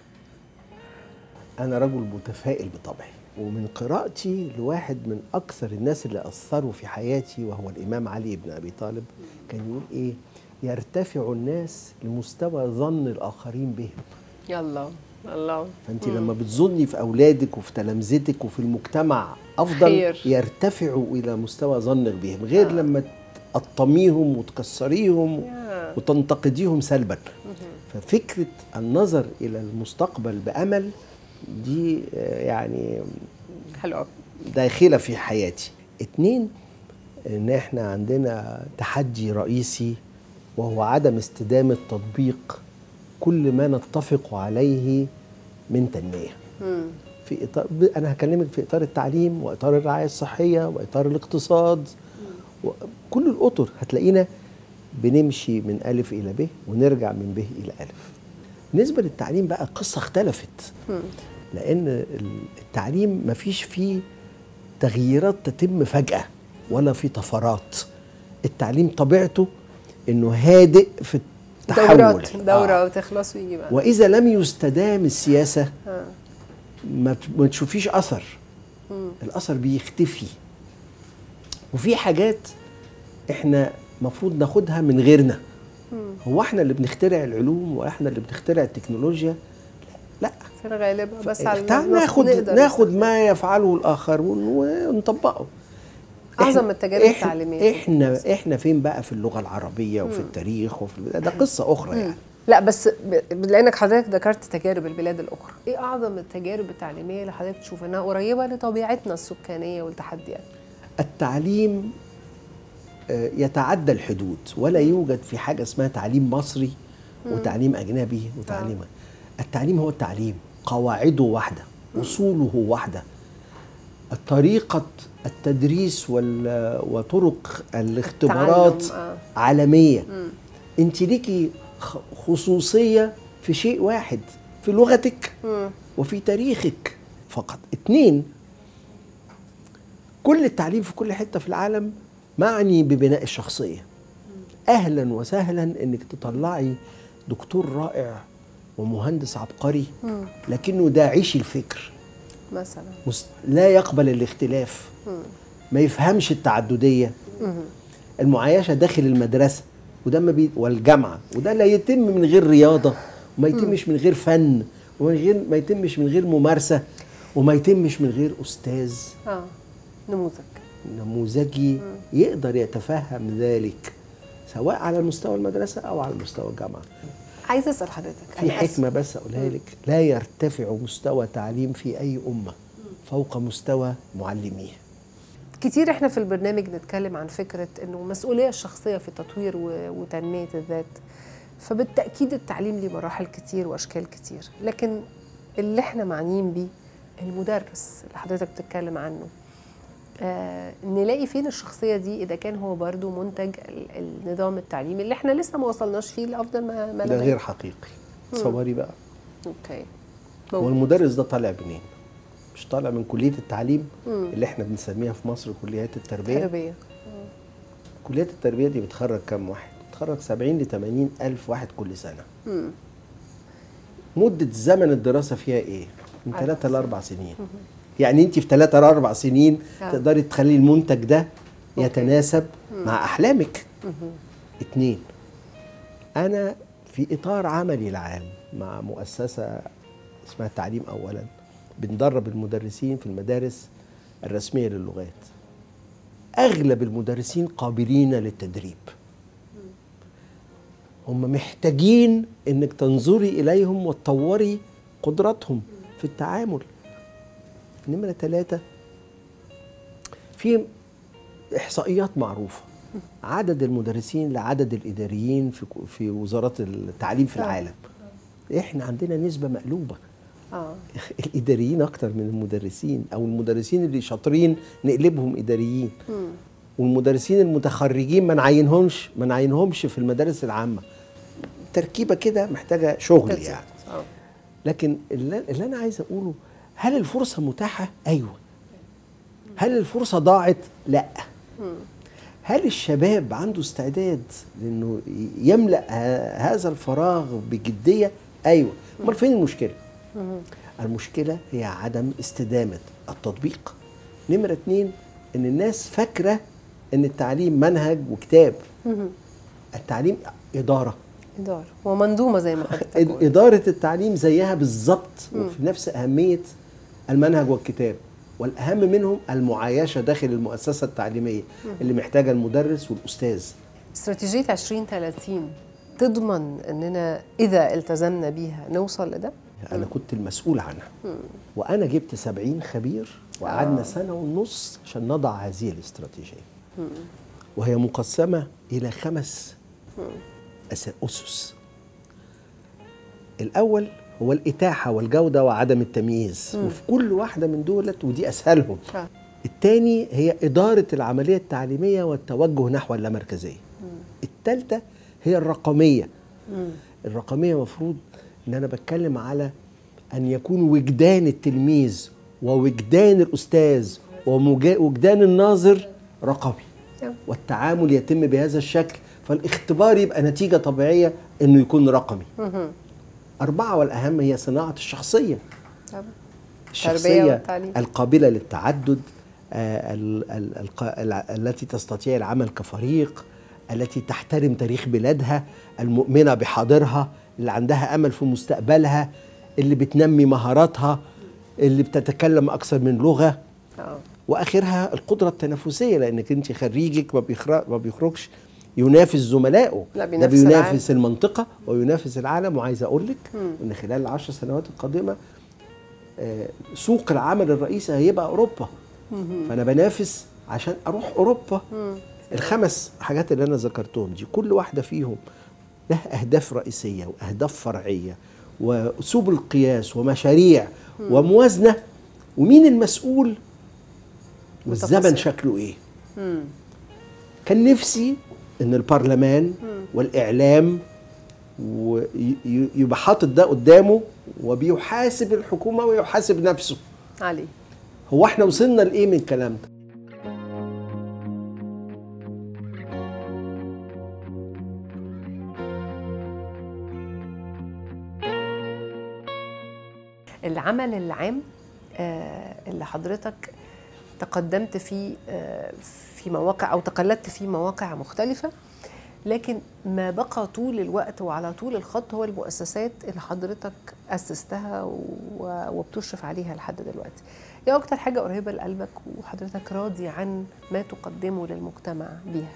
S10: أنا رجل متفائل بطبعي ومن قراءتي لواحد من أكثر الناس اللي أثروا في حياتي وهو الإمام علي بن أبي طالب كان يقول إيه يرتفع الناس لمستوى ظن الآخرين بهم
S2: يلا الله
S10: فأنت
S2: مم.
S10: لما بتظني في أولادك وفي تلامذتك وفي المجتمع أفضل
S2: خير.
S10: يرتفعوا إلى مستوى ظنك بهم غير لما تقطميهم وتكسريهم
S2: يا.
S10: وتنتقديهم سلبا ففكرة النظر إلى المستقبل بأمل دي آه، يعني
S2: حلو قوي
S10: داخلة في حياتي اتنين ان احنا عندنا تحدي رئيسي وهو عدم استدامة تطبيق كل ما نتفق عليه من تنمية في إطار ب- أنا هكلمك في إطار التعليم وإطار الرعاية الصحية وإطار الاقتصاد كل الأطر هتلاقينا بنمشي من ألف إلى ب ونرجع من ب إلى ألف بالنسبة للتعليم بقى القصة اختلفت لأن التعليم مفيش فيه تغييرات تتم فجأة ولا في طفرات التعليم طبيعته انه هادئ في التحول
S2: دورات دوره
S10: آه.
S2: وتخلص ويجي بقى
S10: واذا لم يستدام السياسه
S2: آه.
S10: ما ت- ما تشوفيش اثر
S2: مم.
S10: الاثر بيختفي وفي حاجات احنا مفروض ناخدها من غيرنا
S2: مم.
S10: هو احنا اللي بنخترع العلوم واحنا اللي بنخترع التكنولوجيا لا
S2: في الغالب بس على
S10: تعال
S2: النص
S10: ناخد
S2: نقدر
S10: ناخد ما يفعله الاخرون ونطبقه
S2: اعظم
S10: إحنا-
S2: التجارب
S10: إحنا-
S2: التعليميه
S10: احنا احنا فين بقى في اللغه العربيه وفي
S2: مم.
S10: التاريخ وفي الب- ده قصه اخرى يعني
S2: لا بس ب- لانك حضرتك ذكرت تجارب البلاد الاخرى ايه اعظم التجارب التعليميه اللي حضرتك تشوف انها قريبه لطبيعتنا السكانيه والتحديات
S10: التعليم آه، يتعدى الحدود ولا يوجد في حاجه اسمها تعليم مصري
S2: مم.
S10: وتعليم اجنبي وتعليم التعليم هو التعليم قواعده واحده اصوله واحده طريقه التدريس وال- وطرق الاختبارات
S2: تعلم، آه.
S10: عالميه
S2: مم.
S10: انت ليكي خ- خصوصيه في شيء واحد في لغتك
S2: مم.
S10: وفي تاريخك فقط اتنين كل التعليم في كل حتة في العالم معني ببناء الشخصية أهلا وسهلا إنك تطلعي دكتور رائع ومهندس عبقري
S2: مم.
S10: لكنه داعش الفكر
S2: مثلا
S10: مس- لا يقبل الاختلاف
S2: مم.
S10: ما يفهمش التعددية
S2: مم.
S10: المعايشة داخل المدرسة وده ما بي والجامعه وده لا يتم من غير رياضه وما يتمش من غير فن ومن غير ما يتمش من غير ممارسه وما يتمش من غير استاذ
S2: اه نموذج
S10: نموذجي يقدر يتفهم ذلك سواء على مستوى المدرسه او على مستوى الجامعه
S2: عايزه اسال حضرتك
S10: في
S2: أنا آسفة.
S10: حكمه بس اقولها لك لا يرتفع مستوى تعليم في اي امه فوق مستوى معلميها
S2: كتير احنا في البرنامج نتكلم عن فكره انه المسؤوليه الشخصيه في تطوير و- وتنميه الذات فبالتاكيد التعليم ليه مراحل كتير واشكال كتير لكن اللي احنا معنيين بيه المدرس اللي حضرتك بتتكلم عنه آه نلاقي فين الشخصيه دي اذا كان هو برضو منتج ال- النظام التعليمي اللي احنا لسه ما وصلناش فيه لافضل ما ما
S10: ده
S2: لدينا.
S10: غير حقيقي تصوري بقى
S2: اوكي
S10: هو المدرس ده طالع منين مش طالع من كليه التعليم اللي احنا بنسميها في مصر كليات التربيه
S2: تربيه
S10: كليات التربيه دي بتخرج كام واحد بتخرج 70 ل 80 الف واحد كل سنه
S2: مم.
S10: مده زمن الدراسه فيها ايه من 3 ل 4 سنين يعني انت في 3 ل 4 سنين
S2: آه.
S10: تقدري تخلي المنتج ده يتناسب مع احلامك اتنين انا في اطار عملي العام مع مؤسسه اسمها التعليم اولا بندرب المدرسين في المدارس الرسميه للغات اغلب المدرسين قابلين للتدريب هم محتاجين انك تنظري اليهم وتطوري قدراتهم في التعامل نمرة ثلاثة في إحصائيات معروفة عدد المدرسين لعدد الإداريين في في وزارات التعليم في العالم إحنا عندنا نسبة مقلوبة
S2: اه
S10: الإداريين أكتر من المدرسين أو المدرسين اللي شاطرين نقلبهم إداريين والمدرسين المتخرجين ما نعينهمش ما نعينهمش في المدارس العامة تركيبة كده محتاجة شغل
S2: بالظبط.
S10: يعني
S2: آه.
S10: لكن اللي, اللي انا عايز اقوله هل الفرصه متاحه ايوه هل الفرصه ضاعت لا هل الشباب عنده استعداد لانه يملا ه- هذا الفراغ بجديه ايوه امال فين المشكله المشكله هي عدم استدامه التطبيق نمره اتنين ان الناس فاكره ان التعليم منهج وكتاب التعليم اداره
S2: إدارة ومنظومة زي ما حضرتك قلت.
S10: إدارة التعليم زيها بالظبط وفي نفس أهمية المنهج والكتاب والأهم منهم المعايشة داخل المؤسسة التعليمية اللي محتاجة المدرس والأستاذ
S2: استراتيجية 2030 تضمن اننا اذا التزمنا بيها نوصل لده؟
S10: أنا كنت المسؤول عنها وأنا جبت سبعين خبير وقعدنا سنة ونص عشان نضع هذه الاستراتيجية وهي مقسمة إلى خمس أس- أسس الأول هو الإتاحة والجودة وعدم التمييز وفي كل واحدة من دولت ودي أسهلهم
S2: آه.
S10: الثاني هي إدارة العملية التعليمية والتوجه نحو اللامركزية الثالثة هي الرقمية الرقمية مفروض إن أنا بتكلم على أن يكون وجدان التلميذ ووجدان الأستاذ ووجدان الناظر رقمي
S2: نعم.
S10: والتعامل يتم بهذا الشكل فالاختبار يبقى نتيجة طبيعية إنه يكون رقمي أربعة والأهم هي صناعة الشخصية
S2: طبعا.
S10: الشخصية
S2: والتعليم.
S10: القابلة للتعدد آه، ال- ال- الق- الع- التي تستطيع العمل كفريق التي تحترم تاريخ بلادها المؤمنة بحاضرها اللي عندها أمل في مستقبلها اللي بتنمي مهاراتها اللي بتتكلم أكثر من لغة
S2: اه
S10: واخرها القدره التنافسيه لانك انت خريجك ما بيخرج ما بيخرجش ينافس زملائه
S2: لا،
S10: ده
S2: بينافس
S10: بينافس المنطقه وينافس العالم وعايز اقول لك ان خلال العشر سنوات القادمه آه، سوق العمل الرئيسي هيبقى اوروبا فانا بنافس عشان اروح اوروبا الخمس حاجات اللي انا ذكرتهم دي كل واحده فيهم لها اهداف رئيسيه واهداف فرعيه واسلوب القياس ومشاريع وموازنه ومين المسؤول والزمن
S2: متفاصيل.
S10: شكله ايه كان نفسي ان البرلمان والاعلام وي- ي- يبقى حاطط ده قدامه وبيحاسب الحكومه ويحاسب نفسه
S2: علي
S10: هو احنا وصلنا لايه من الكلام ده
S2: العمل العام آه، اللي حضرتك تقدمت فيه آه، في مواقع او تقلدت في مواقع مختلفه لكن ما بقى طول الوقت وعلى طول الخط هو المؤسسات اللي حضرتك اسستها و- وبتشرف عليها لحد دلوقتي ايه اكتر حاجه قريبه لقلبك وحضرتك راضي عن ما تقدمه للمجتمع بيها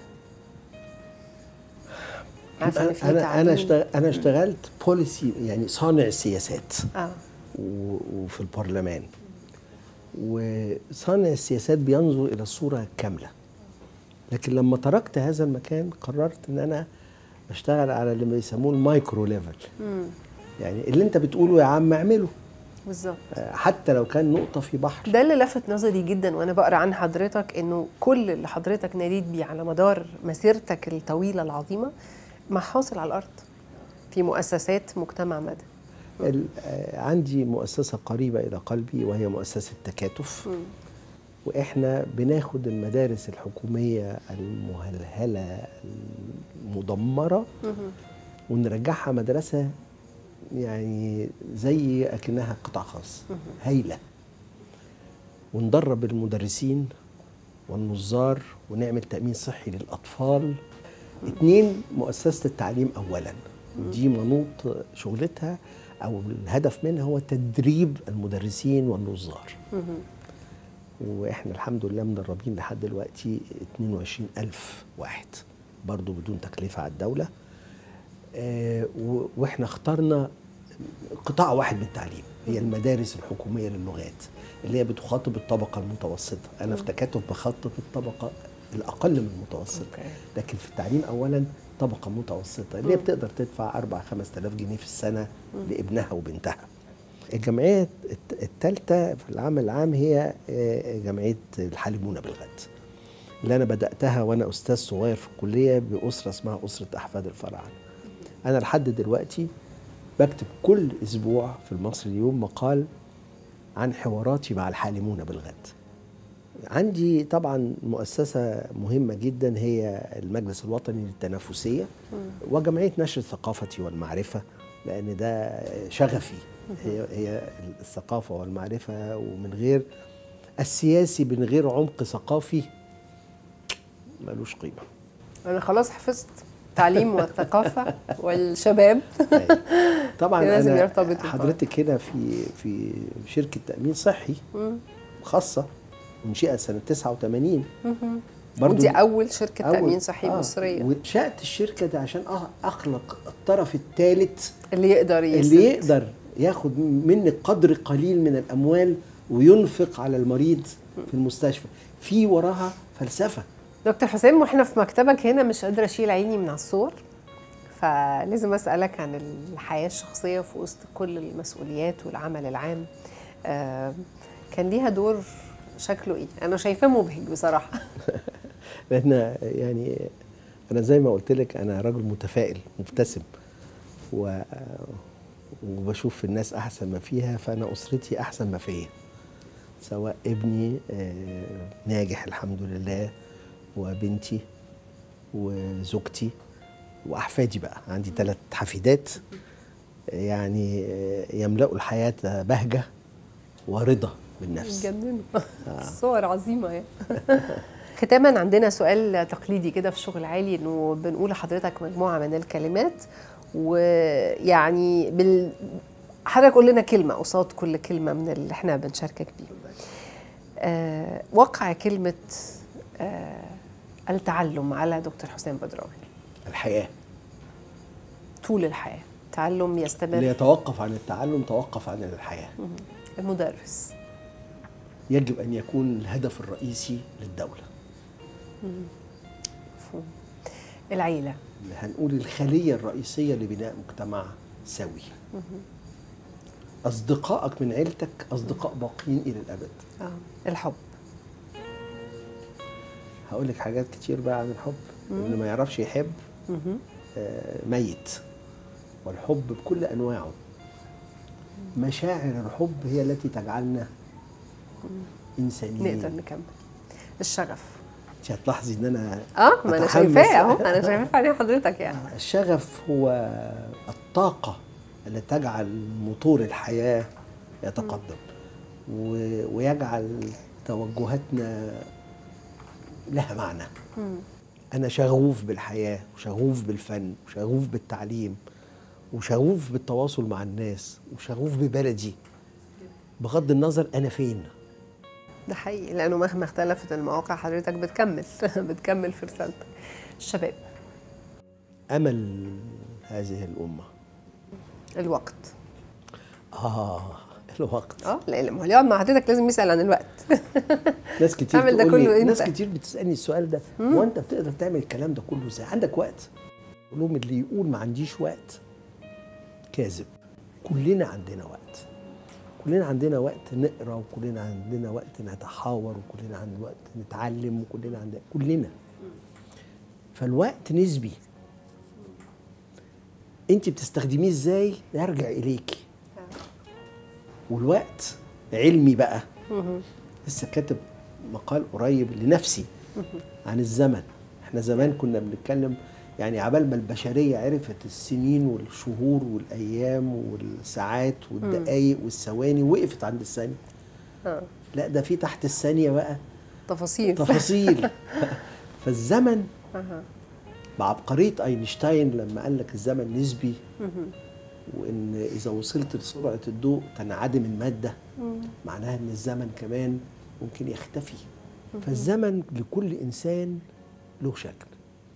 S2: عارفه ان في
S10: انا انا
S2: تعليم-
S10: اشتغل انا اشتغلت بوليسي يعني صانع سياسات
S2: اه
S10: و- وفي البرلمان وصانع السياسات بينظر الى الصوره كامله لكن لما تركت هذا المكان قررت ان انا اشتغل على اللي بيسموه المايكرو ليفل
S2: مم.
S10: يعني اللي انت بتقوله يا عم اعمله
S2: بالظبط
S10: آه، حتى لو كان نقطه في بحر
S2: ده اللي لفت نظري جدا وانا بقرا عن حضرتك انه كل اللي حضرتك ناديت بيه على مدار مسيرتك الطويله العظيمه ما حاصل على الارض في مؤسسات مجتمع مدني
S10: ال- آه، عندي مؤسسه قريبه الى قلبي وهي مؤسسه تكاتف
S2: مم.
S10: واحنا بناخد المدارس الحكوميه المهلهله المدمره
S2: مهم.
S10: ونرجعها مدرسه يعني زي اكنها قطاع خاص هايله وندرب المدرسين والنظار ونعمل تامين صحي للاطفال اتنين مؤسسه التعليم اولا دي منوط شغلتها او الهدف منها هو تدريب المدرسين والنظار
S2: مهم.
S10: واحنا الحمد لله مدربين لحد دلوقتي 22 ألف واحد برضو بدون تكلفة على الدولة آه، و- واحنا اخترنا قطاع واحد من التعليم هي المدارس الحكومية للغات اللي هي بتخاطب الطبقة المتوسطة أنا في تكاتف بخاطب الطبقة الأقل من المتوسطة
S2: أوكي.
S10: لكن في التعليم أولا طبقة متوسطة اللي هي
S2: مم.
S10: بتقدر تدفع 4 5000 جنيه في السنة لابنها وبنتها الجمعية الت- التالتة في العام العام هي آه، جمعية الحالمون بالغد اللي أنا بدأتها وأنا أستاذ صغير في الكلية بأسرة اسمها أسرة أحفاد الفراعنة أنا لحد دلوقتي بكتب كل أسبوع في المصري اليوم مقال عن حواراتي مع الحالمون بالغد عندي طبعا مؤسسة مهمة جدا هي المجلس الوطني للتنافسية وجمعية نشر الثقافة والمعرفة لأن ده شغفي هي هي الثقافة والمعرفة ومن غير السياسي من غير عمق ثقافي ملوش قيمة
S2: انا خلاص حفظت التعليم والثقافه والشباب
S10: طبعا
S2: لازم
S10: أنا
S2: يرتبطوا ببعض.
S10: حضرتك هنا في في شركة تأمين صحي
S2: مم.
S10: خاصة انشئت سنة 89
S2: مهم.
S10: برضو
S2: ودي اول شركه
S10: أول-
S2: تامين صحي
S10: آه،
S2: مصريه
S10: وانشأت الشركة دي عشان أخ- أخلق الطرف الثالث
S2: اللي يقدر يسد.
S10: اللي يقدر ياخد منك قدر قليل من الأموال وينفق على المريض في المستشفى في وراها فلسفة
S2: دكتور حسام واحنا في مكتبك هنا مش قادره اشيل عيني من على الصور فلازم اسالك عن الحياه الشخصيه في وسط كل المسؤوليات والعمل العام آه، كان ليها دور شكله ايه انا شايفاه مبهج بصراحه
S10: لأن يعني أنا زي ما قلت لك أنا راجل متفائل مبتسم و وبشوف في الناس أحسن ما فيها فأنا أسرتي أحسن ما فيا سواء ابني آه، ناجح الحمد لله وبنتي وزوجتي وأحفادي بقى عندي ثلاث حفيدات يعني آه، يملأوا الحياة بهجة ورضا بالنفس
S2: جننوا الصور عظيمه يعني ختاما عندنا سؤال تقليدي كده في شغل عالي انه بنقول لحضرتك مجموعه من الكلمات ويعني بال... حضرتك قول لنا كلمه قصاد كل كلمه من اللي احنا بنشاركك بيه آه وقع كلمه آه التعلم على دكتور حسام بدراوي
S10: الحياة
S2: طول الحياه تعلم
S10: اللي
S2: يستمر
S10: يتوقف عن التعلم توقف عن الحياة
S2: المدرس
S10: يجب أن يكون الهدف الرئيسي للدولة
S2: مفهوم العيله
S10: هنقول الخلية الرئيسية لبناء مجتمع سوي أصدقائك من عيلتك أصدقاء باقين إلى الأبد
S2: آه. الحب
S10: هقول لك حاجات كتير بقى عن الحب اللي ما يعرفش يحب
S2: مهم.
S10: آه، ميت والحب بكل أنواعه مشاعر الحب هي التي تجعلنا إنسانيين
S2: نقدر نكمل الشغف
S10: انت هتلاحظي ان انا
S2: اه ما انا
S10: متحمس.
S2: شايفاه اهو انا شايفاه في عينين حضرتك يعني
S10: الشغف هو الطاقة التي تجعل موتور الحياة يتقدم و- ويجعل توجهاتنا لها معنى
S2: مم.
S10: انا شغوف بالحياه وشغوف بالفن وشغوف بالتعليم وشغوف بالتواصل مع الناس وشغوف ببلدي بغض النظر انا فين
S2: ده حقيقي لانه مهما اختلفت المواقع حضرتك بتكمل بتكمل في رسالتك الشباب
S10: امل هذه الامه
S2: الوقت
S10: اه الوقت
S2: اه لا لما هو اللي يقعد مع حضرتك لازم يسال عن الوقت
S10: ناس كتير
S2: اعمل ده
S10: تقول لي-
S2: كله
S10: ناس
S2: امتى؟
S10: كتير بتسالني السؤال ده هو انت بتقدر تعمل الكلام ده كله ازاي عندك وقت اقول لهم اللي يقول ما عنديش وقت كاذب كلنا عندنا وقت كلنا عندنا وقت نقرا وكلنا عندنا وقت نتحاور وكلنا عندنا وقت نتعلم وكلنا عندنا كلنا فالوقت نسبي انت بتستخدميه ازاي يرجع اليكي والوقت علمي بقى لسه كاتب مقال قريب لنفسي عن الزمن احنا زمان كنا بنتكلم يعني عبال ما البشرية عرفت السنين والشهور والأيام والساعات والدقايق والثواني وقفت عند الثانية
S2: آه.
S10: لا ده في تحت الثانية بقى
S2: تفاصيل
S10: تفاصيل فالزمن
S2: أها.
S10: بعبقرية أينشتاين لما قال لك الزمن نسبي
S2: مهم.
S10: وإن إذا وصلت لسرعة الضوء تنعدم المادة
S2: مم.
S10: معناها ان الزمن كمان ممكن يختفي فالزمن لكل انسان له شكل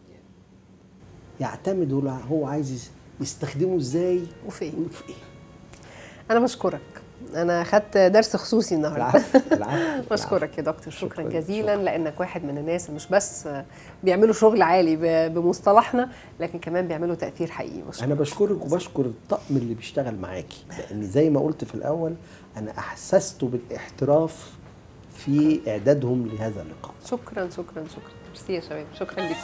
S10: يعتمد هو- هو عايز يستخدمه ازاي
S2: وفين
S10: وفي ايه
S2: انا بشكرك انا خدت درس خصوصي النهارده
S10: العفو العفو
S2: بشكرك يا دكتور شكرا,
S10: شكراً،
S2: جزيلا لانك واحد من الناس اللي مش بس بيعملوا شغل عالي ب- بمصطلحنا لكن كمان بيعملوا تاثير حقيقي بشكرك.
S10: انا بشكرك وبشكر الطقم اللي بيشتغل معاكي لان زي ما قلت في الاول انا احسست بالاحتراف في اعدادهم لهذا اللقاء
S2: شكرا شكرا شكرا ميرسي يا شباب شكرا لكم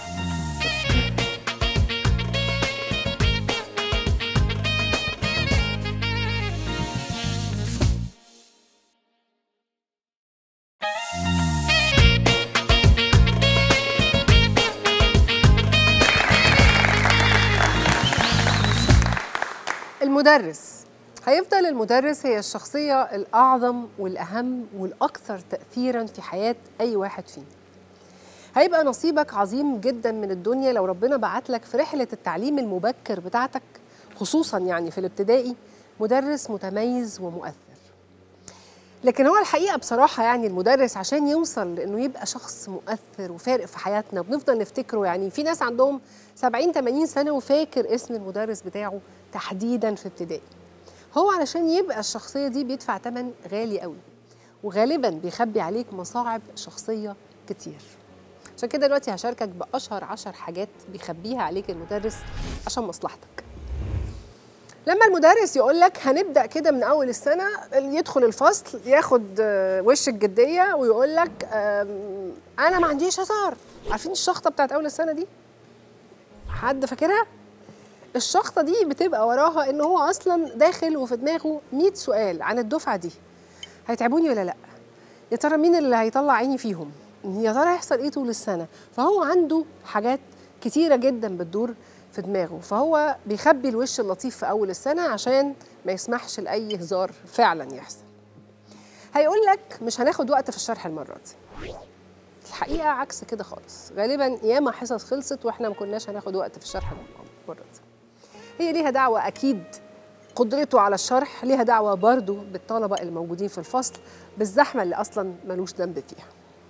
S2: المدرس هيفضل المدرس هي الشخصية الأعظم والأهم والأكثر تأثيرا في حياة أي واحد فينا هيبقى نصيبك عظيم جدا من الدنيا لو ربنا بعت لك في رحلة التعليم المبكر بتاعتك خصوصا يعني في الابتدائي مدرس متميز ومؤثر لكن هو الحقيقة بصراحة يعني المدرس عشان يوصل لأنه يبقى شخص مؤثر وفارق في حياتنا وبنفضل نفتكره يعني في ناس عندهم 70 80 سنة وفاكر اسم المدرس بتاعه تحديدا في ابتدائي هو علشان يبقى الشخصية دي بيدفع تمن غالي قوي وغالبا بيخبي عليك مصاعب شخصية كتير عشان كده دلوقتي هشاركك بأشهر عشر حاجات بيخبيها عليك المدرس عشان مصلحتك لما المدرس يقول لك هنبدا كده من اول السنه يدخل الفصل ياخد آه، وش الجديه ويقول لك آم، انا ما عنديش هزار عارفين الشخطه بتاعت اول السنه دي حد فاكرها الشخطه دي بتبقى وراها ان هو اصلا داخل وفي دماغه 100 سؤال عن الدفعه دي هيتعبوني ولا لا يا ترى مين اللي هيطلع عيني فيهم يا ترى هيحصل ايه طول السنه فهو عنده حاجات كتيره جدا بتدور في دماغه فهو بيخبي الوش اللطيف في اول السنه عشان ما يسمحش لاي هزار فعلا يحصل هيقول لك مش هناخد وقت في الشرح المره دي الحقيقه عكس كده خالص غالبا ياما حصص خلصت واحنا ما كناش هناخد وقت في الشرح المره دي هي ليها دعوه اكيد قدرته على الشرح ليها دعوه برضو بالطلبه الموجودين في الفصل بالزحمه اللي اصلا ملوش ذنب فيها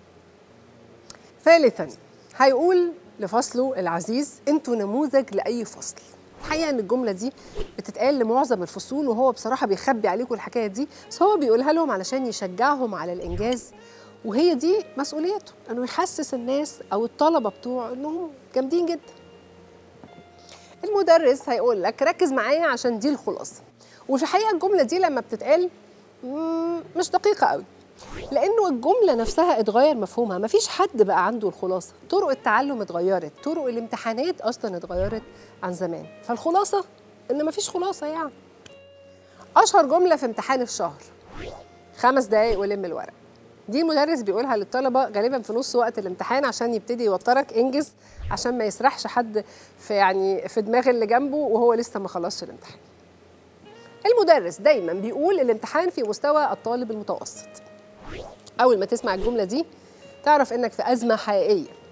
S2: ثالثا هيقول لفصله العزيز انتوا نموذج لاي فصل الحقيقه ان الجمله دي بتتقال لمعظم الفصول وهو بصراحه بيخبي عليكم الحكايه دي بس هو بيقولها لهم علشان يشجعهم على الانجاز وهي دي مسؤوليته انه يحسس الناس او الطلبه بتوعه انهم جامدين جدا المدرس هيقول لك ركز معايا عشان دي الخلاصه وفي الحقيقه الجمله دي لما بتتقال مم، مش دقيقه قوي لانه الجمله نفسها اتغير مفهومها مفيش حد بقى عنده الخلاصه طرق التعلم اتغيرت طرق الامتحانات اصلا اتغيرت عن زمان فالخلاصه ان مفيش خلاصه يعني اشهر جمله في امتحان الشهر خمس دقايق ولم الورق دي المدرس بيقولها للطلبه غالبا في نص وقت الامتحان عشان يبتدي يوترك انجز عشان ما يسرحش حد في يعني في دماغ اللي جنبه وهو لسه ما خلصش الامتحان المدرس دايما بيقول الامتحان في مستوى الطالب المتوسط اول ما تسمع الجمله دي تعرف انك في ازمه حقيقيه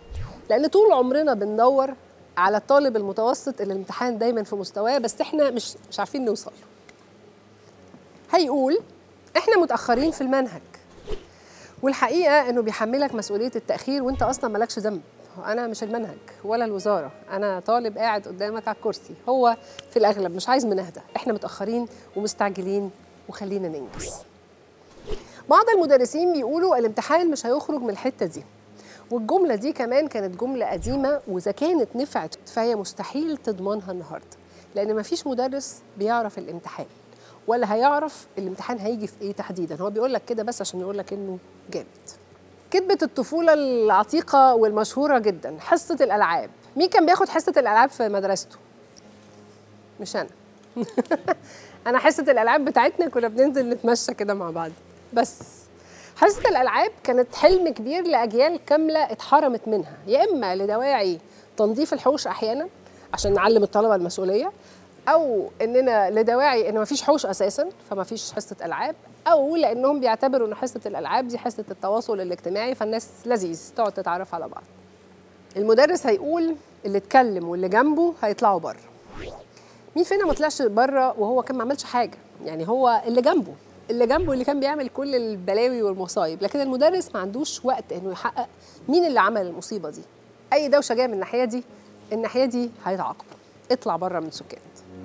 S2: لان طول عمرنا بندور على الطالب المتوسط اللي الامتحان دايما في مستواه بس احنا مش مش عارفين نوصل له هيقول احنا متاخرين في المنهج والحقيقه انه بيحملك مسؤوليه التاخير وانت اصلا مالكش ذنب انا مش المنهج ولا الوزاره انا طالب قاعد قدامك على الكرسي هو في الاغلب مش عايز منهدى احنا متاخرين ومستعجلين وخلينا ننجز بعض المدرسين بيقولوا الامتحان مش هيخرج من الحته دي والجمله دي كمان كانت جمله قديمه واذا كانت نفعت فهي مستحيل تضمنها النهارده لان مفيش مدرس بيعرف الامتحان ولا هيعرف الامتحان هيجي في ايه تحديدا هو بيقول لك كده بس عشان يقول لك انه جامد كذبة الطفولة العتيقة والمشهورة جدا حصة الألعاب مين كان بياخد حصة الألعاب في مدرسته؟ مش أنا أنا حصة الألعاب بتاعتنا كنا بننزل نتمشى كده مع بعض بس حصة الألعاب كانت حلم كبير لأجيال كاملة اتحرمت منها يا إما لدواعي تنظيف الحوش أحيانا عشان نعلم الطلبة المسؤولية أو إننا لدواعي إن مفيش حوش أساسا فمفيش حصة ألعاب أو لأنهم بيعتبروا إن حصة الألعاب دي حصة التواصل الاجتماعي فالناس لذيذ تقعد تتعرف على بعض المدرس هيقول اللي اتكلم واللي جنبه هيطلعوا بره مين فينا ما طلعش بره وهو كان ما عملش حاجه يعني هو اللي جنبه اللي جنبه اللي كان بيعمل كل البلاوي والمصايب لكن المدرس ما عندوش وقت انه يحقق مين اللي عمل المصيبه دي اي دوشه جايه من الناحيه دي الناحيه دي هيتعاقبوا اطلع بره من سكان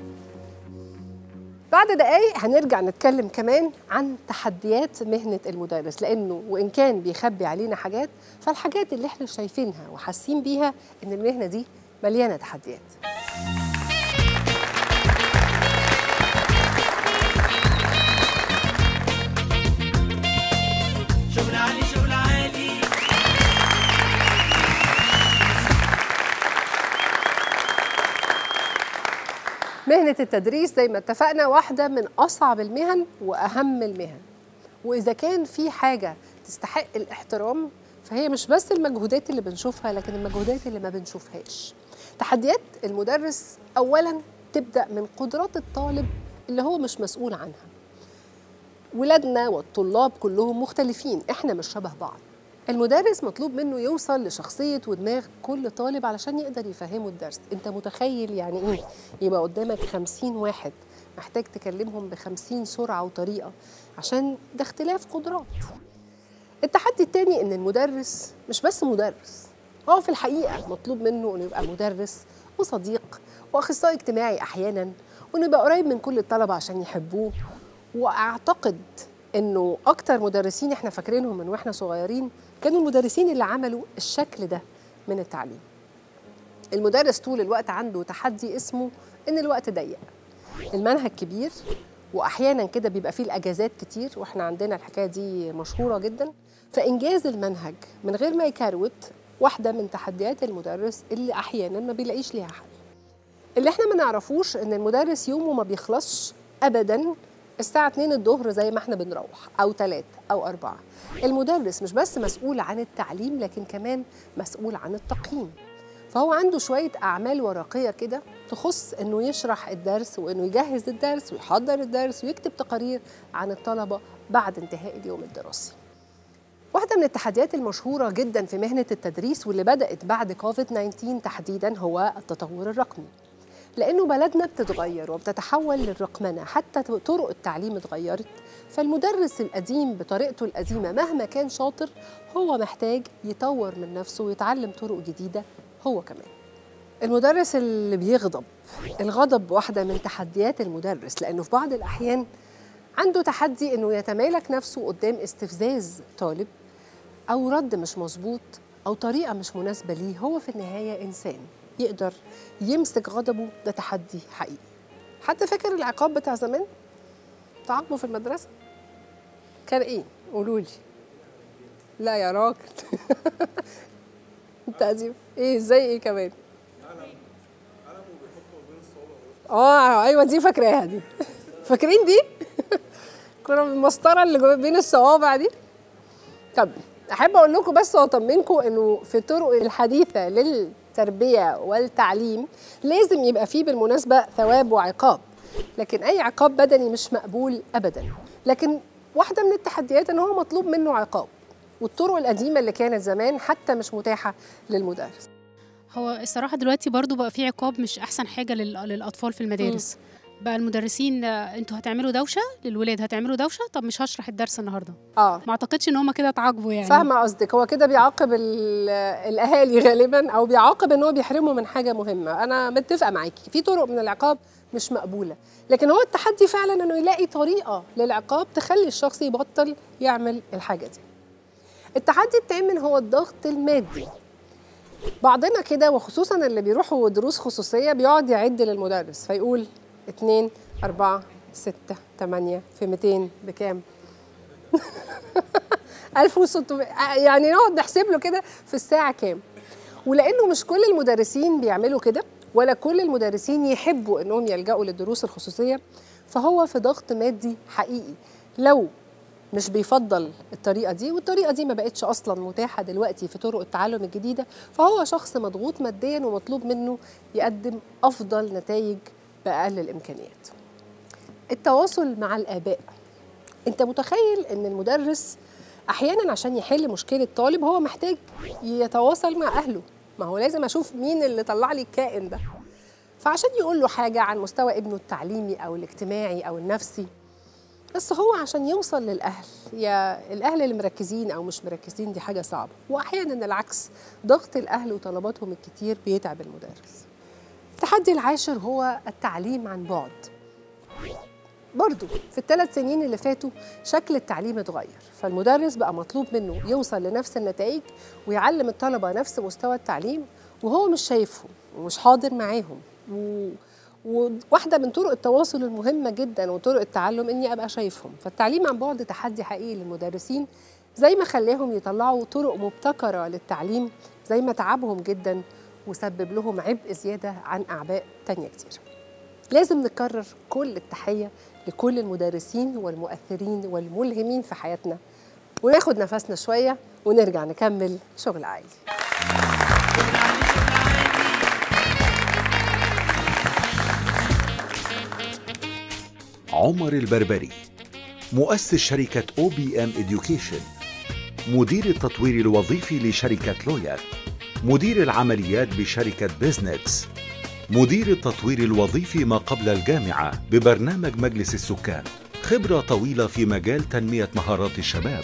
S2: بعد دقايق هنرجع نتكلم كمان عن تحديات مهنة المدرس لأنه وإن كان بيخبي علينا حاجات فالحاجات اللي احنا شايفينها وحاسين بيها إن المهنة دي مليانة تحديات
S3: شغل عالي شغل عالي
S2: مهنة التدريس زي ما اتفقنا واحدة من أصعب المهن وأهم المهن وإذا كان في حاجة تستحق الاحترام فهي مش بس المجهودات اللي بنشوفها لكن المجهودات اللي ما بنشوفهاش تحديات المدرس أولا تبدأ من قدرات الطالب اللي هو مش مسؤول عنها ولادنا والطلاب كلهم مختلفين احنا مش شبه بعض المدرس مطلوب منه يوصل لشخصية ودماغ كل طالب علشان يقدر يفهمه الدرس انت متخيل يعني ايه يبقى قدامك خمسين واحد محتاج تكلمهم بخمسين سرعة وطريقة عشان ده اختلاف قدرات التحدي التاني ان المدرس مش بس مدرس هو في الحقيقة مطلوب منه انه يبقى مدرس وصديق واخصائي اجتماعي احيانا وانه يبقى قريب من كل الطلبة عشان يحبوه واعتقد انه اكتر مدرسين احنا فاكرينهم من واحنا صغيرين كانوا المدرسين اللي عملوا الشكل ده من التعليم المدرس طول الوقت عنده تحدي اسمه ان الوقت ضيق المنهج كبير واحيانا كده بيبقى فيه الاجازات كتير واحنا عندنا الحكايه دي مشهوره جدا فانجاز المنهج من غير ما يكروت واحده من تحديات المدرس اللي احيانا ما بيلاقيش ليها حل اللي احنا ما نعرفوش ان المدرس يومه ما بيخلصش ابدا الساعة 2 الظهر زي ما احنا بنروح أو 3 أو 4 المدرس مش بس مسؤول عن التعليم لكن كمان مسؤول عن التقييم فهو عنده شوية أعمال ورقية كده تخص إنه يشرح الدرس وإنه يجهز الدرس ويحضر الدرس ويكتب تقارير عن الطلبة بعد انتهاء اليوم الدراسي واحدة من التحديات المشهورة جدا في مهنة التدريس واللي بدأت بعد كوفيد 19 تحديدا هو التطور الرقمي لأنه بلدنا بتتغير وبتتحول للرقمنة حتى طرق التعليم اتغيرت فالمدرس القديم بطريقته القديمة مهما كان شاطر هو محتاج يطور من نفسه ويتعلم طرق جديدة هو كمان المدرس اللي بيغضب الغضب واحدة من تحديات المدرس لأنه في بعض الأحيان عنده تحدي إنه يتمالك نفسه قدام استفزاز طالب أو رد مش مظبوط أو طريقة مش مناسبة ليه هو في النهاية إنسان يقدر يمسك غضبه ده تحدي حقيقي حد فاكر العقاب بتاع زمان تعاقبه في المدرسة كان ايه قولوا لي لا يا راجل التأديب ايه ازاي ايه كمان اه ايوه دي فاكراها دي فاكرين دي كنا بالمسطره اللي جوا- بين الصوابع دي طب احب اقول لكم بس واطمنكم انه في الطرق الحديثه للتربيه والتعليم لازم يبقى فيه بالمناسبه ثواب وعقاب لكن اي عقاب بدني مش مقبول ابدا لكن واحده من التحديات ان هو مطلوب منه عقاب والطرق القديمه اللي كانت زمان حتى مش متاحه للمدرس
S6: هو الصراحة دلوقتي برضو بقى في عقاب مش أحسن حاجة لل- للأطفال في المدارس بقى المدرسين آه، انتوا هتعملوا دوشة للولاد هتعملوا دوشة طب مش هشرح الدرس النهاردة
S2: اه
S6: ما اعتقدش ان هما كده اتعاقبوا يعني
S2: فاهمه قصدك هو كده بيعاقب ال- الاهالي غالبا او بيعاقب ان هو بيحرمه من حاجه مهمه انا متفقه معاكي في طرق من العقاب مش مقبوله لكن هو التحدي فعلا انه يلاقي طريقه للعقاب تخلي الشخص يبطل يعمل الحاجه دي التحدي الثامن هو الضغط المادي بعضنا كده وخصوصا اللي بيروحوا دروس خصوصيه بيقعد يعد للمدرس فيقول اتنين أربعة ستة تمانية في 200 بكام 1600 يعني نقعد نحسب له كده في الساعة كام ولأنه مش كل المدرسين بيعملوا كده ولا كل المدرسين يحبوا إنهم يلجأوا للدروس الخصوصية فهو في ضغط مادي حقيقي لو مش بيفضل الطريقة دي والطريقة دي ما بقتش أصلا متاحة دلوقتي في طرق التعلم الجديدة فهو شخص مضغوط ماديا ومطلوب منه يقدم أفضل نتائج بأقل الإمكانيات التواصل مع الآباء أنت متخيل أن المدرس أحيانا عشان يحل مشكلة طالب هو محتاج يتواصل مع أهله ما هو لازم أشوف مين اللي طلع لي الكائن ده فعشان يقول له حاجة عن مستوى ابنه التعليمي أو الاجتماعي أو النفسي بس هو عشان يوصل للأهل يا الأهل اللي مركزين أو مش مركزين دي حاجة صعبة وأحيانا العكس ضغط الأهل وطلباتهم الكتير بيتعب المدرس التحدي العاشر هو التعليم عن بعد برضو في الثلاث سنين اللي فاتوا شكل التعليم اتغير فالمدرس بقى مطلوب منه يوصل لنفس النتائج ويعلم الطلبة نفس مستوى التعليم وهو مش شايفهم ومش حاضر معاهم و... وواحدة من طرق التواصل المهمة جدا وطرق التعلم إني أبقى شايفهم فالتعليم عن بعد تحدي حقيقي للمدرسين زي ما خلاهم يطلعوا طرق مبتكرة للتعليم زي ما تعبهم جدا وسبب لهم عبء زيادة عن أعباء تانية كتير لازم نكرر كل التحية لكل المدرسين والمؤثرين والملهمين في حياتنا وناخد نفسنا شوية ونرجع نكمل شغل عائلي
S8: عمر البربري مؤسس شركة او بي ام Education مدير التطوير الوظيفي لشركة لويال مدير العمليات بشركة بيزنكس مدير التطوير الوظيفي ما قبل الجامعة ببرنامج مجلس السكان خبرة طويلة في مجال تنمية مهارات الشباب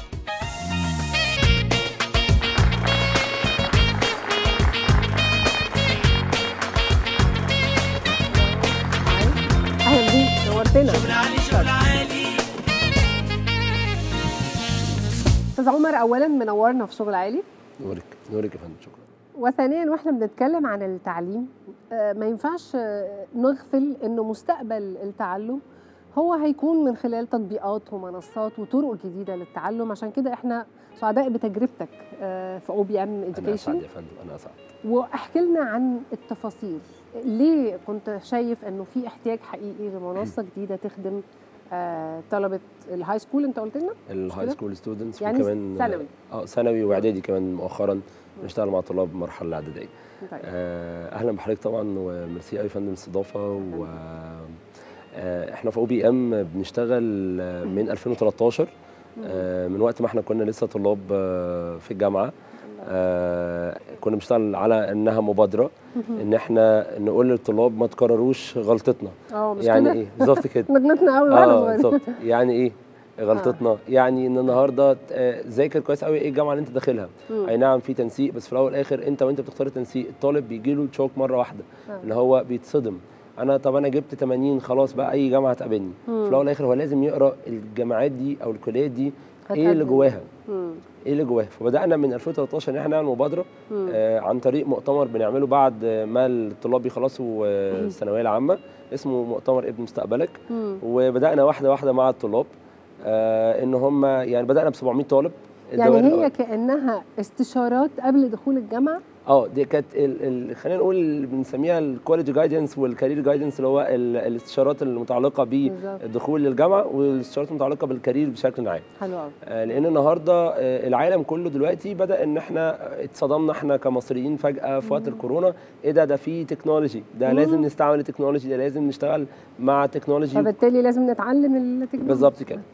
S2: أهلا بيك نورتنا
S3: شغل عالي شغل عالي
S2: أستاذ عمر أولا منورنا في شغل عالي
S11: نورك نورك يا فندم شكرا
S2: وثانيا واحنا بنتكلم عن التعليم آه، ما ينفعش آه، نغفل انه مستقبل التعلم هو هيكون من خلال تطبيقات ومنصات وطرق جديده للتعلم عشان كده احنا سعداء بتجربتك آه، في او بي ام
S11: انا اسعد
S2: education
S11: يا فندم انا اسعد
S2: واحكي لنا عن التفاصيل ليه كنت شايف انه في احتياج حقيقي لمنصه جديده تخدم آه، طلبه الهاي سكول انت قلت لنا
S11: الهاي
S2: كده؟
S11: سكول ستودنتس
S2: يعني
S11: وكمان
S2: ثانوي.
S11: اه ثانوي واعدادي كمان مؤخرا بنشتغل مع طلاب المرحله الاعداديه
S2: طيب.
S11: آه، اهلا بحضرتك طبعا وميرسي قوي يا فندم الاستضافه و آه، احنا في او بي ام بنشتغل آه، من 2013 آه، من وقت ما احنا كنا لسه طلاب آه، في الجامعه آه، كنا بنشتغل على انها مبادره ان احنا نقول للطلاب ما تكرروش غلطتنا
S2: اه مش
S11: يعني
S2: كده؟
S11: ايه بالظبط كده
S2: نجمتنا قوي واحنا
S11: اه
S2: صغيرين
S11: بالظبط يعني ايه غلطتنا يعني ان النهارده آه، ذاكر كويس قوي ايه الجامعه اللي انت داخلها
S2: مم.
S11: اي نعم في تنسيق بس في الاول والاخر انت وانت بتختار التنسيق الطالب بيجي له تشوك مره واحده
S2: آه.
S11: ان هو بيتصدم انا طب انا جبت 80 خلاص بقى اي جامعه هتقابلني في
S2: مم.
S11: الاول والاخر هو لازم يقرا الجامعات دي او الكليات دي ايه اللي
S2: هتقدم.
S11: جواها
S2: مم.
S11: ايه اللي جواها فبدانا من 2013 ان احنا نعمل مبادره
S2: مم.
S11: آه عن طريق مؤتمر بنعمله بعد ما الطلاب بيخلصوا آه، الثانويه العامه اسمه مؤتمر ابن مستقبلك
S2: مم.
S11: وبدانا واحده واحده مع الطلاب آه ان هم يعني بدانا ب 700 طالب
S2: يعني
S11: الدوائر
S2: هي
S11: الأول-
S2: كانها استشارات قبل دخول الجامعه
S11: اه دي كانت ال... ال... خلينا نقول اللي بنسميها الكواليتي جايدنس والكارير جايدنس اللي هو ال... الاستشارات المتعلقه
S2: بالظبط.
S11: بالدخول للجامعه والاستشارات المتعلقه بالكارير بشكل عام
S2: حلو قوي
S11: آه، لان النهارده آه، العالم كله دلوقتي بدا ان احنا اتصدمنا احنا كمصريين فجاه في وقت الكورونا ايه ده ده في تكنولوجي ده
S2: مم.
S11: لازم نستعمل التكنولوجي ده لازم نشتغل مع تكنولوجي
S2: فبالتالي لازم نتعلم التكنولوجيا
S11: بالظبط كده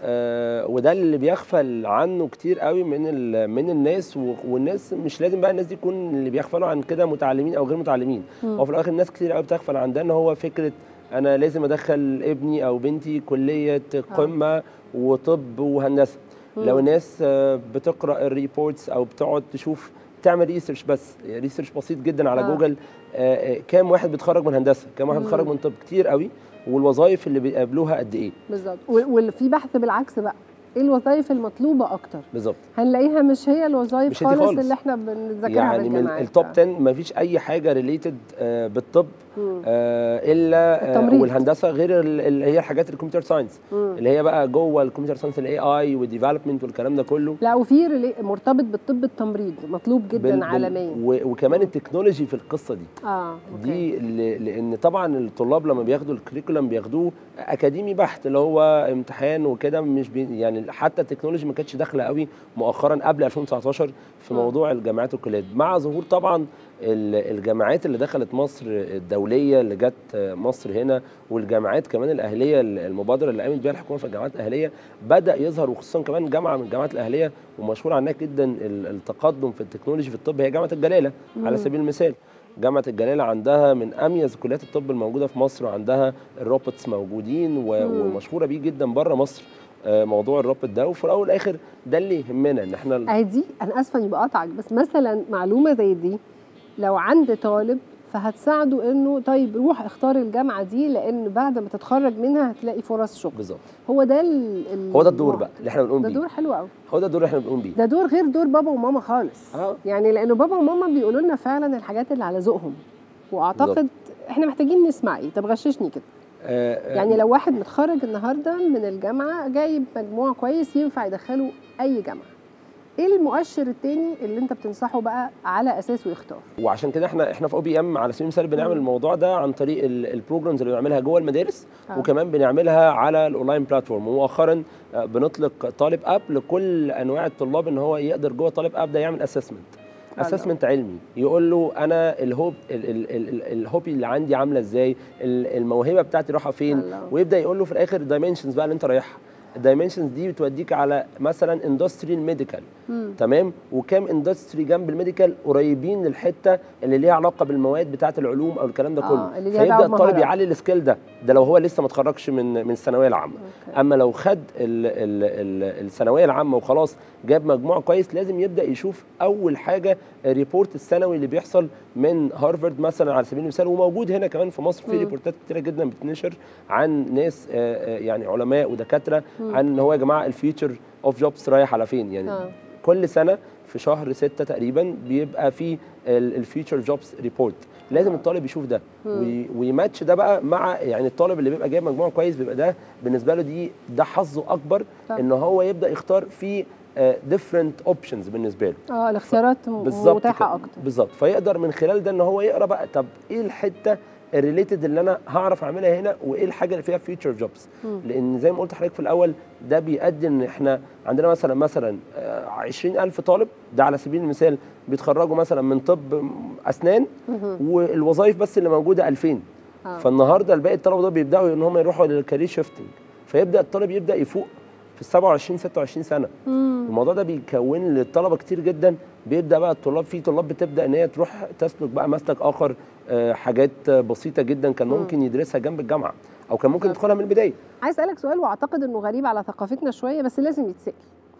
S11: آه وده اللي بيغفل عنه كتير قوي من ال- من الناس و- والناس مش لازم بقى الناس دي يكون اللي بيغفلوا عن كده متعلمين او غير متعلمين
S12: مم.
S11: هو في الاخر الناس كتير قوي بتغفل عن ده ان هو فكره انا لازم ادخل ابني او بنتي كليه قمه وطب وهندسه
S12: مم.
S11: لو الناس آه، بتقرا الريبورتس او بتقعد تشوف تعمل ريسيرش بس ريسيرش بسيط جدا على
S2: آه.
S11: جوجل آه، آه، كام واحد بيتخرج من هندسه كام واحد
S2: مم.
S11: بيتخرج من طب كتير قوي والوظائف اللي بيقابلوها قد ايه
S2: بالظبط وفي بحث بالعكس بقى ايه الوظائف المطلوبه اكتر
S11: بالظبط
S2: هنلاقيها مش هي الوظائف
S11: مش هي دي
S2: خالص,
S11: خالص.
S2: اللي احنا بنذاكرها
S11: يعني
S2: في
S11: من
S2: الجامعات
S11: التوب 10 ما فيش اي حاجه ريليتد بالطب
S2: مم.
S11: آه، الا آه،
S2: التمريض.
S11: والهندسه غير ال- اللي هي الحاجات الكمبيوتر ساينس
S2: مم.
S11: اللي هي بقى جوه الكمبيوتر ساينس الاي اي والديفلوبمنت والكلام ده كله
S2: لا وفي ريلي- مرتبط بالطب التمريض مطلوب جدا
S11: بال- بال-
S2: عالميا
S11: و- وكمان التكنولوجي في القصه دي
S2: اه أوكي.
S11: دي ل- لان طبعا الطلاب لما بياخدوا الكريكولم بياخدوه اكاديمي بحت اللي هو امتحان وكده مش بي يعني حتى التكنولوجي ما كانتش داخله قوي مؤخرا قبل 2019 في موضوع الجامعات والكليات مع ظهور طبعا ال- الجامعات اللي دخلت مصر الدوليه اللي جت مصر هنا والجامعات كمان الاهليه المبادره اللي قامت بيها الحكومه في الجامعات الاهليه بدا يظهر وخصوصا كمان جامعه من الجامعات الاهليه ومشهور عنها جدا ال- التقدم في التكنولوجي في الطب هي جامعه الجلاله
S12: مم.
S11: على سبيل المثال جامعة الجلالة عندها من أميز كليات الطب الموجودة في مصر وعندها الروبوتس موجودين و-
S2: مم.
S11: ومشهورة بيه جدا بره مصر آه، موضوع الروبوت ده وفي الأول والآخر ده اللي يهمنا إن احنا
S2: اهي دي انا اسفه اني بقاطعك بس مثلا معلومه زي دي لو عند طالب فهتساعده انه طيب روح اختار الجامعه دي لان بعد ما تتخرج منها هتلاقي فرص شغل
S11: بالظبط
S2: هو ده ال... ال-
S11: هو ده الدور بقى اللي احنا بنقوم
S2: ده
S11: بيه
S2: دور حلو قوي
S11: هو ده الدور اللي احنا بنقوم بيه
S2: ده دور غير دور بابا وماما خالص
S11: آه.
S2: يعني لانه بابا وماما بيقولوا لنا فعلا الحاجات اللي على ذوقهم واعتقد
S11: بالظبط.
S2: احنا محتاجين نسمع ايه طب غششني كده
S11: آه، آه،
S2: يعني لو واحد متخرج النهارده من الجامعه جايب مجموع كويس ينفع يدخله اي جامعه ايه المؤشر التاني اللي انت بتنصحه بقى على اساسه يختار
S11: وعشان كده احنا احنا في او بي ام على سبيل المثال بنعمل الموضوع ده عن طريق ال- البروجرامز اللي بنعملها جوه المدارس
S2: آه.
S11: وكمان بنعملها على الاونلاين بلاتفورم ومؤخرا آه، بنطلق طالب اب لكل انواع الطلاب ان هو يقدر جوه طالب اب ده يعمل اسسمنت اسسمنت علمي يقول له انا الهوب ال- ال- ال- ال- الهوبي اللي عندي عامله ازاي ال- الموهبه بتاعتي رايحه فين
S2: الله.
S11: ويبدا يقول له في الاخر الدايمنشنز بقى اللي انت رايحها الدايمنشنز دي بتوديك على مثلا اندستري ميديكال
S2: مم.
S11: تمام وكام اندستري جنب الميديكال قريبين للحته اللي ليها علاقه بالمواد بتاعه العلوم او الكلام ده
S2: آه،
S11: كله
S2: اللي ليها
S11: فيبدا
S2: دعوة
S11: الطالب
S2: بمهارات.
S11: يعلي السكيل ده ده لو هو لسه ما اتخرجش من من الثانويه العامه
S2: أوكي.
S11: اما لو خد ال ال ال الثانويه العامه وخلاص جاب مجموع كويس لازم يبدا يشوف اول حاجه الريبورت السنوي اللي بيحصل من هارفارد مثلا على سبيل المثال وموجود هنا كمان في مصر في
S2: مم.
S11: ريبورتات كتيره جدا بتنشر عن ناس آه، آه، يعني علماء ودكاتره
S2: مم.
S11: عن ان هو يا جماعه الفيوتشر اوف جوبس رايح على فين يعني
S2: آه.
S11: كل سنه في شهر ستة تقريبا بيبقى في الفيوتشر جوبز ريبورت لازم الطالب يشوف ده وي- ويماتش ده بقى مع يعني الطالب اللي بيبقى جايب مجموع كويس بيبقى ده بالنسبه له دي ده حظه اكبر
S2: طب.
S11: ان هو يبدا يختار في ديفرنت اوبشنز بالنسبه له
S2: اه الاختيارات م-
S11: بالظبط
S2: متاحه
S11: كده.
S2: اكتر
S11: بالظبط فيقدر من خلال ده ان هو يقرا بقى طب ايه الحته الريليتد اللي انا هعرف اعملها هنا وايه الحاجه اللي فيها فيوتشر جوبز
S2: مم.
S11: لان زي ما قلت لحضرتك في الاول ده بيؤدي ان احنا عندنا مثلا مثلا آه، 20000 طالب ده على سبيل المثال بيتخرجوا مثلا من طب اسنان
S2: مهم.
S11: والوظائف بس اللي موجوده 2000
S2: آه.
S11: فالنهارده الباقي الطلبه دول بيبداوا ان هم يروحوا للكارير شيفتنج فيبدا الطالب يبدا يفوق في ال 27 26 سنه
S2: مم.
S11: الموضوع ده بيكون للطلبه كتير جدا بيبدا بقى الطلاب في طلاب بتبدا ان هي تروح تسلك بقى مسلك اخر آه، حاجات آه، بسيطه جدا كان
S2: مم.
S11: ممكن يدرسها جنب الجامعه او كان ممكن يدخلها من البدايه
S2: عايز اسالك سؤال واعتقد انه غريب على ثقافتنا شويه بس لازم يتسال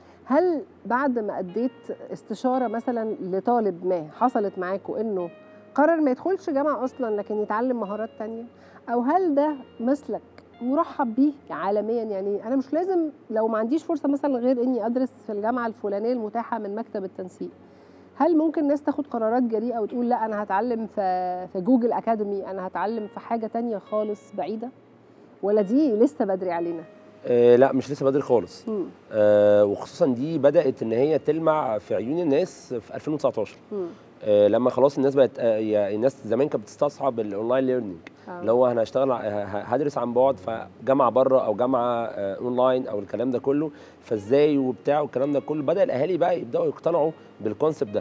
S2: هل بعد ما اديت استشاره مثلا لطالب ما حصلت معاكوا انه قرر ما يدخلش جامعه اصلا لكن يتعلم مهارات تانية او هل ده مسلك مرحب بيه عالميا يعني انا مش لازم لو ما عنديش فرصه مثلا غير اني ادرس في الجامعه الفلانيه المتاحه من مكتب التنسيق هل ممكن ناس تاخد قرارات جريئه وتقول لا انا هتعلم في في جوجل اكاديمي انا هتعلم في حاجه تانية خالص بعيده ولا دي لسه بدري علينا
S11: آه لا مش لسه بدري خالص
S2: مم.
S11: آه وخصوصا دي بدات ان هي تلمع في عيون الناس في 2019
S2: مم.
S11: آه لما خلاص الناس بقت آه يا- الناس زمان كانت بتستصعب الاونلاين ليرنينج
S2: آه.
S11: اللي هو انا هشتغل ع- ه- هدرس عن بعد فجامعه بره او جامعه آه اونلاين او الكلام ده كله فازاي وبتاع والكلام ده كله بدا الاهالي بقى يبداوا يقتنعوا بالكونسبت ده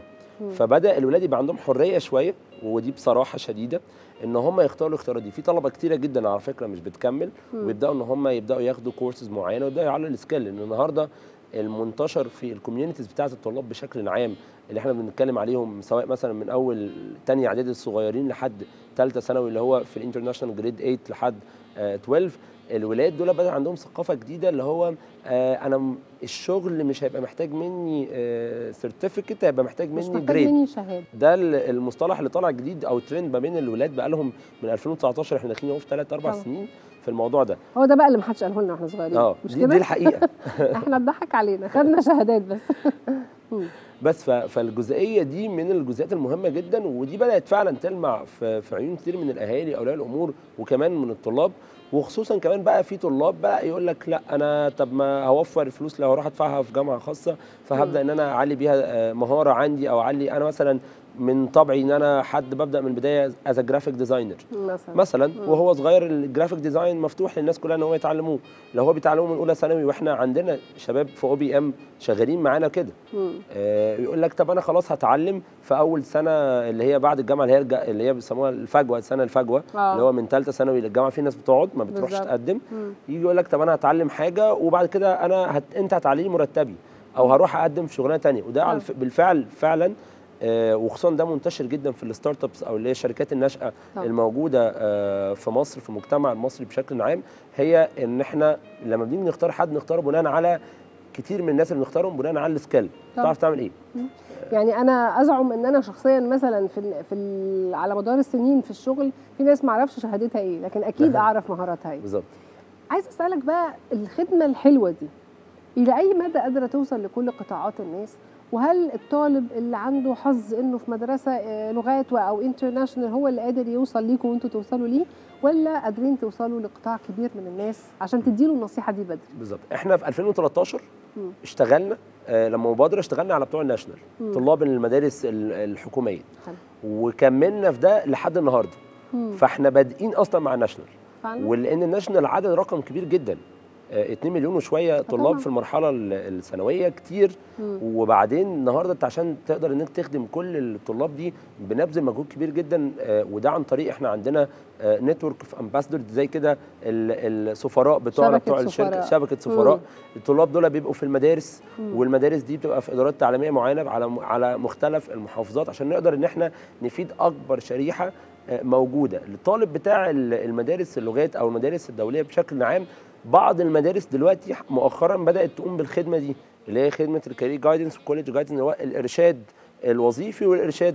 S11: فبدا الولاد يبقى عندهم حريه شويه ودي بصراحه شديده ان هم يختاروا الاختيارات دي في طلبه كتيره جدا على فكره مش بتكمل
S2: مم.
S11: ويبداوا ان هم يبداوا ياخدوا كورسز معينه ويبداوا يعلوا السكيل لان النهارده المنتشر في الكوميونيتيز بتاعه الطلاب بشكل عام اللي احنا بنتكلم عليهم سواء مثلا من اول تانية اعدادي الصغيرين لحد ثالثه ثانوي اللي هو في الانترناشونال جريد 8 لحد آه، 12 الولاد دول بدا عندهم ثقافه جديده اللي هو آه، انا م- الشغل مش هيبقى محتاج مني سيرتيفيكت هيبقى محتاج
S2: مش
S11: مني
S2: محتاج
S11: جريد
S2: مني شهاده
S11: ده ال- المصطلح اللي طالع جديد او ترند ما بين الولاد بقى لهم من 2019 احنا داخلين اهو في 3 4
S2: طبعا.
S11: سنين في الموضوع ده
S2: هو ده بقى اللي محدش قاله لنا واحنا صغيرين
S11: اه
S2: مش
S11: دي,
S2: كده
S11: دي الحقيقه
S2: احنا اتضحك علينا خدنا شهادات بس مم.
S11: بس ف- فالجزئيه دي من الجزئيات المهمه جدا ودي بدات فعلا تلمع في في عيون كتير من الاهالي اولياء الامور وكمان من الطلاب وخصوصا كمان بقى في طلاب بقى يقول لك لا انا طب ما هوفر الفلوس لو هروح ادفعها في جامعه خاصه فهبدا ان انا اعلي بيها آه، مهاره عندي او اعلي انا مثلا من طبعي ان انا حد ببدا من البدايه از جرافيك ديزاينر
S2: مثلا
S11: مثلا
S2: مم.
S11: وهو صغير الجرافيك ديزاين مفتوح للناس كلها ان هو يتعلموه لو هو بيتعلموه من اولى ثانوي واحنا عندنا شباب في او بي ام شغالين معانا كده
S2: مم.
S11: آه، يقول لك طب انا خلاص هتعلم في اول سنه اللي هي بعد الجامعه اللي هي الج- اللي هي بيسموها الفجوه السنه الفجوه
S2: آه.
S11: اللي هو من ثالثه ثانوي للجامعه في ناس بتقعد ما بتروحش
S2: بالظبط.
S11: تقدم
S2: مم.
S11: يجي يقول لك طب انا هتعلم حاجه وبعد كده انا هت... انت هتعلي لي مرتبي او هروح اقدم في شغلانه تانية وده على الف... بالفعل فعلا آه، وخصوصا ده منتشر جدا في الستارت ابس او اللي هي الشركات الناشئه
S2: طبعا.
S11: الموجوده آه، في مصر في المجتمع المصري بشكل عام هي ان احنا لما بنيجي نختار حد نختاره بناء على كتير من الناس اللي بنختارهم بناء على السكيل
S2: طبعا.
S11: تعرف تعمل ايه
S2: يعني انا ازعم ان انا شخصيا مثلا في ال في ال على مدار السنين في الشغل في ناس ما اعرفش شهادتها ايه لكن اكيد
S11: أها.
S2: اعرف مهاراتها ايه
S11: بالظبط
S2: عايز اسالك بقى الخدمه الحلوه دي الى اي مدى قادره توصل لكل قطاعات الناس وهل الطالب اللي عنده حظ انه في مدرسه آه، لغات و- او انترناشونال هو اللي قادر يوصل ليكم وانتوا توصلوا ليه ولا قادرين توصلوا لقطاع كبير من الناس عشان تديله النصيحه دي بدري
S11: بالظبط احنا في 2013
S2: مم.
S11: اشتغلنا آه، لما مبادره اشتغلنا على بتوع الناشونال
S2: مم.
S11: طلاب المدارس ال- الحكوميه
S2: حلو.
S11: وكملنا في ده لحد النهارده
S2: مم.
S11: فاحنا بادئين اصلا مع الناشونال
S2: فعلا
S11: ولان الناشونال عدد رقم كبير جدا آه، 2 مليون وشويه
S2: طبعاً.
S11: طلاب في المرحله ال- الثانويه كتير
S2: مم.
S11: وبعدين النهارده انت عشان تقدر انك تخدم كل الطلاب دي بنبذل مجهود كبير جدا آه، وده عن طريق احنا عندنا نتورك في امباسدور زي كده ال- السفراء بتوعنا
S2: شبكة
S11: بتوع الشركه
S2: سفراء.
S11: شبكه سفراء
S2: مم.
S11: الطلاب دول بيبقوا في المدارس
S2: مم.
S11: والمدارس دي بتبقى في ادارات تعليميه معينه على على مختلف المحافظات عشان نقدر ان احنا نفيد اكبر شريحه آه، موجوده الطالب بتاع ال- المدارس اللغات او المدارس الدوليه بشكل عام بعض المدارس دلوقتي مؤخرا بدات تقوم بالخدمه دي اللي هي خدمه الكارير جايدنس والكوليدج جايدنس اللي هو الارشاد الوظيفي والارشاد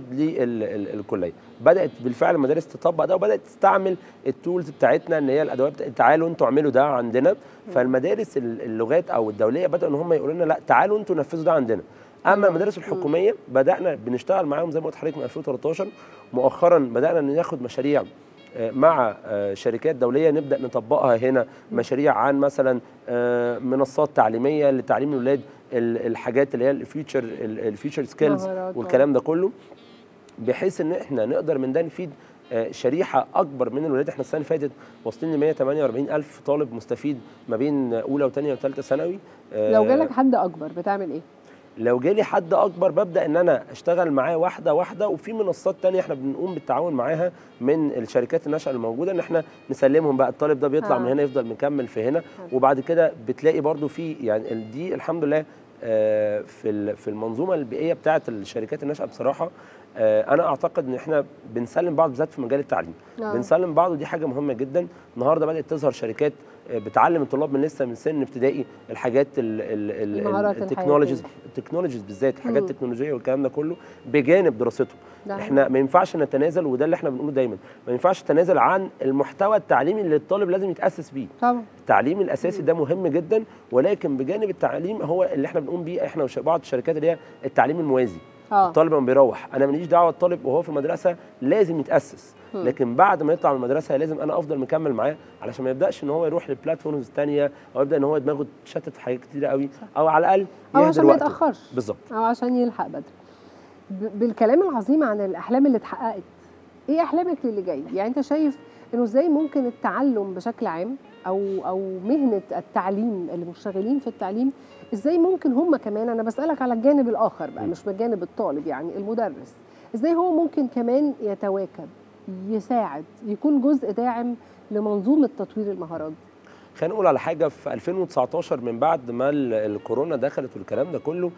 S11: للكليه بدات بالفعل المدارس تطبق ده وبدات تستعمل التولز بتاعتنا ان هي الادوات بتاعت تعالوا انتوا اعملوا ده عندنا فالمدارس ال- اللغات او الدوليه بداوا ان هم يقولوا لنا لا تعالوا انتوا نفذوا ده عندنا اما المدارس الحكوميه بدانا بنشتغل معاهم زي ما قلت لحضرتك من 2013 مؤخرا بدانا ناخد مشاريع آه، مع آه، شركات دوليه نبدا نطبقها هنا مشاريع عن مثلا آه، منصات تعليميه لتعليم الاولاد ال- الحاجات اللي هي الفيوتشر الفيوتشر سكيلز
S2: مهارات، آه.
S11: والكلام ده كله بحيث ان احنا نقدر من ده نفيد آه، شريحه اكبر من الولاد احنا السنه اللي فاتت واصلين ل 148 الف طالب مستفيد ما بين اولى وثانيه وثالثه ثانوي آه،
S2: لو جالك حد اكبر بتعمل ايه
S11: لو جالي حد اكبر ببدا ان انا اشتغل معاه واحده واحده وفي منصات تانية احنا بنقوم بالتعاون معاها من الشركات الناشئه الموجوده ان احنا نسلمهم بقى الطالب ده بيطلع
S2: آه.
S11: من هنا يفضل مكمل في هنا وبعد كده بتلاقي برضو في يعني ال- دي الحمد لله آه، في ال- في المنظومه البيئيه بتاعه الشركات الناشئه بصراحه آه، انا اعتقد ان احنا بنسلم بعض بالذات في مجال التعليم
S2: آه.
S11: بنسلم بعض ودي حاجه مهمه جدا النهارده بدات تظهر شركات آه، بتعلم الطلاب من لسه من سن ابتدائي الحاجات ال- ال- ال-
S2: المهارات
S11: التكنولوجيز
S2: الحياتية.
S11: التكنولوجيز بالذات الحاجات
S2: مم.
S11: التكنولوجيه والكلام ده كله بجانب دراسته
S2: ده
S11: احنا ما ينفعش نتنازل وده اللي احنا بنقوله دايما ما ينفعش نتنازل عن المحتوى التعليمي اللي الطالب لازم يتاسس بيه
S2: طبعا
S11: التعليم الاساسي ده مهم جدا ولكن بجانب التعليم هو اللي احنا بنقوم بيه احنا وبعض الشركات اللي هي التعليم الموازي
S2: اه
S11: الطالب لما بيروح انا ماليش دعوه الطالب وهو في المدرسه لازم يتاسس
S2: مم.
S11: لكن بعد ما يطلع من المدرسه لازم انا افضل مكمل معاه علشان ما يبداش ان هو يروح للبلاتفورمز الثانيه او يبدا ان هو دماغه تشتت في حاجات كتيره قوي او على الاقل
S2: او
S11: يهدر
S2: عشان ما
S11: وقته.
S2: يتاخرش
S11: بالظبط
S2: او عشان يلحق بدري ب- بالكلام العظيم عن الاحلام اللي اتحققت ايه احلامك للي جاي يعني انت شايف انه ازاي ممكن التعلم بشكل عام او او مهنه التعليم اللي مشتغلين في التعليم ازاي ممكن هم كمان انا بسالك على الجانب الاخر بقى مش بجانب الطالب يعني المدرس ازاي هو ممكن كمان يتواكب يساعد يكون جزء داعم لمنظومه تطوير المهارات دي
S11: خلينا نقول على حاجه في 2019 من بعد ما ال- الكورونا دخلت والكلام ده كله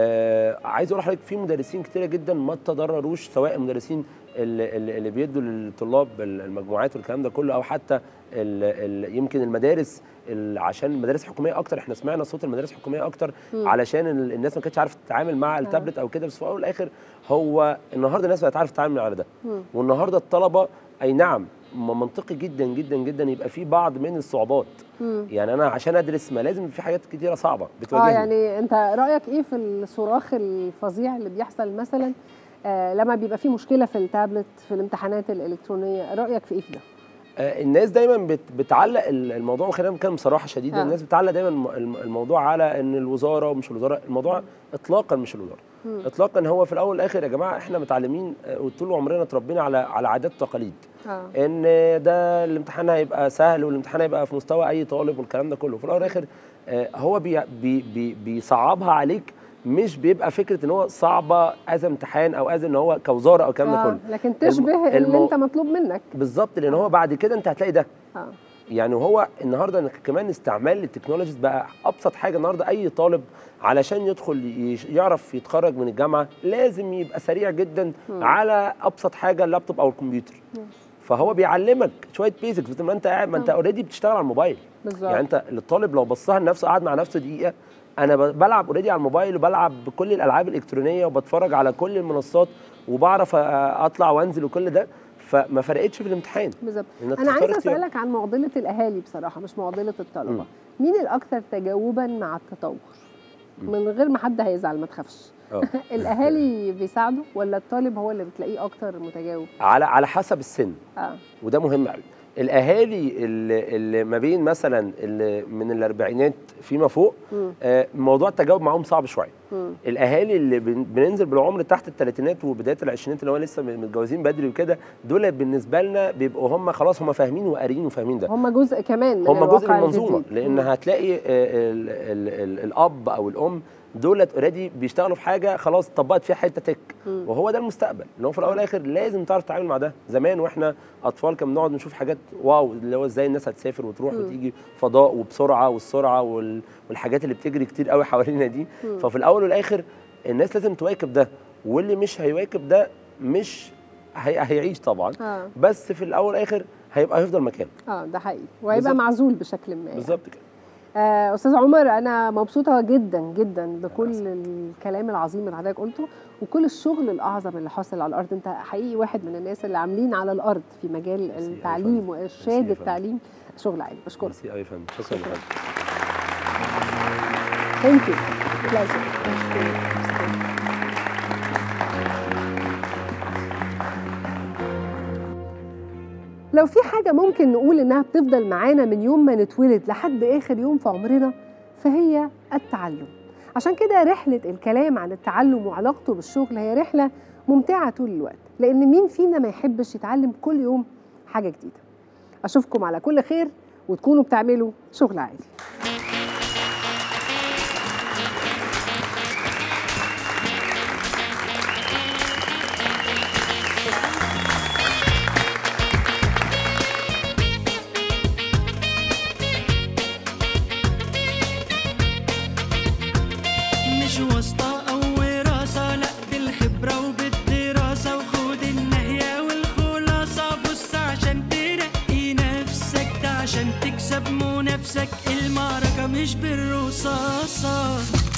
S11: آه عايز اقول لحضرتك في مدرسين كتيره جدا ما تضرروش سواء المدرسين اللي, اللي اللي بيدوا للطلاب المجموعات والكلام ده كله او حتى ال ال يمكن المدارس ال- عشان المدارس الحكوميه اكتر احنا سمعنا صوت المدارس الحكوميه اكتر
S12: مم.
S11: علشان ال- الناس ما كانتش عارفه تتعامل مع التابلت او كده بس في الاول والاخر هو النهارده الناس بقت عارفه تتعامل على ده والنهارده الطلبه اي نعم م- منطقي جدا جدا جدا يبقى في بعض من الصعوبات
S2: مم.
S11: يعني انا عشان ادرس ما لازم في حاجات كتيره صعبه
S2: اه
S11: بتواجهني
S2: يعني انت رايك ايه في الصراخ الفظيع اللي بيحصل مثلا آه لما بيبقى في مشكله في التابلت في الامتحانات الالكترونيه رايك في ايه في ده
S11: آه، الناس دايما بت بتعلق ال- الموضوع وخلينا نتكلم بصراحه شديده
S2: آه.
S11: الناس بتعلق دايما الم- الم- الموضوع على ان الوزاره ومش الوزاره الموضوع اطلاقا مش الوزاره
S2: مم.
S11: اطلاقا هو في الاول والاخر يا جماعه احنا متعلمين آه، وطول عمرنا اتربينا على على عادات وتقاليد
S2: اه
S11: ان ده الامتحان هيبقى سهل والامتحان هيبقى في مستوى اي طالب والكلام ده كله في الاول والاخر آه، هو بي بي بي بيصعبها عليك مش بيبقى فكره ان هو صعبه از امتحان او از ان هو كوزاره او الكلام ده
S2: آه،
S11: كله
S2: لكن تشبه اللي
S11: المو-
S2: انت مطلوب منك
S11: بالظبط لان هو بعد كده انت هتلاقي ده
S2: اه
S11: يعني هو النهارده إنك كمان استعمال التكنولوجيز بقى ابسط حاجه النهارده اي طالب علشان يدخل يش- يعرف يتخرج من الجامعه لازم يبقى سريع جدا
S12: مم.
S11: على ابسط حاجه اللابتوب او الكمبيوتر فهو بيعلمك شويه بيزكس بس ما انت قاعد ما انت اوريدي بتشتغل على الموبايل
S2: بالظبط
S11: يعني انت الطالب لو بصها لنفسه قعد مع نفسه دقيقه انا ب- بلعب اوريدي على الموبايل وبلعب بكل الالعاب الالكترونيه وبتفرج على كل المنصات وبعرف أ- اطلع وانزل وكل ده فما فرقتش في الامتحان
S2: بالظبط
S11: إنك
S2: انا
S11: تختار
S2: عايزه
S11: اختيار.
S2: اسالك عن معضله الاهالي بصراحه مش معضله الطلبه
S11: مم.
S2: مين الاكثر تجاوبا مع التطور من غير ما حد هيزعل ما تخافش
S11: اه
S2: الاهالي بيساعدوا ولا الطالب هو اللي بتلاقيه اكتر متجاوب
S11: على على حسب السن
S2: اه
S11: وده مهم قوي الاهالي اللي, اللي ما بين مثلا اللي من الاربعينات فيما فوق
S2: مم.
S11: آه، موضوع التجاوب معاهم صعب شويه
S2: مم.
S11: الاهالي اللي بن- بننزل بالعمر تحت الثلاثينات وبدايه العشرينات اللي هو لسه متجوزين بدري وكده دول بالنسبه لنا بيبقوا هم خلاص هم فاهمين وقاريين وفاهمين ده
S2: هم جزء كمان من
S11: هم جزء من
S2: الواقع
S11: المنظومه
S2: الجديد.
S11: لان
S2: مم.
S11: هتلاقي آه، ال ال ال الاب او الام دولت اوريدي بيشتغلوا في حاجه خلاص طبقت فيها حته تك
S2: مم.
S11: وهو ده المستقبل ان هو في الاول والاخر لازم تعرف تتعامل مع ده زمان واحنا اطفال كنا بنقعد نشوف حاجات واو اللي هو ازاي الناس هتسافر وتروح
S2: مم.
S11: وتيجي فضاء وبسرعه والسرعه وال والحاجات اللي بتجري كتير قوي حوالينا دي
S2: مم.
S11: ففي الاول والاخر الناس لازم تواكب ده واللي مش هيواكب ده مش هي هيعيش طبعا
S2: اه
S11: بس في الاول والاخر هيبقى هيفضل مكانه
S2: اه ده حقيقي وهيبقى
S11: بالظبط.
S2: معزول بشكل ما يعني.
S11: بالظبط كده
S2: آه استاذ عمر انا مبسوطه جدا جدا بكل الكلام العظيم اللي حضرتك قلته وكل الشغل الاعظم اللي حاصل على الارض انت حقيقي واحد من الناس اللي عاملين على الارض في مجال التعليم وارشاد
S11: فندم.
S2: التعليم شغل عالي بشكرك
S11: ميرسي قوي يا فندم شكرا يا فندم
S2: ثانك يو لو في حاجة ممكن نقول إنها بتفضل معانا من يوم ما نتولد لحد آخر يوم في عمرنا فهي التعلم عشان كده رحلة الكلام عن التعلم وعلاقته بالشغل هي رحلة ممتعة طول الوقت لأن مين فينا ما يحبش يتعلم كل يوم حاجة جديدة أشوفكم على كل خير وتكونوا بتعملوا شغل عالي
S3: مش واسطة أو وراثة لأ بالخبرة وبالدراسة وخد النهية والخلاصة بص عشان ترقي نفسك ده عشان تكسب منافسك المعركة مش بالرصاصة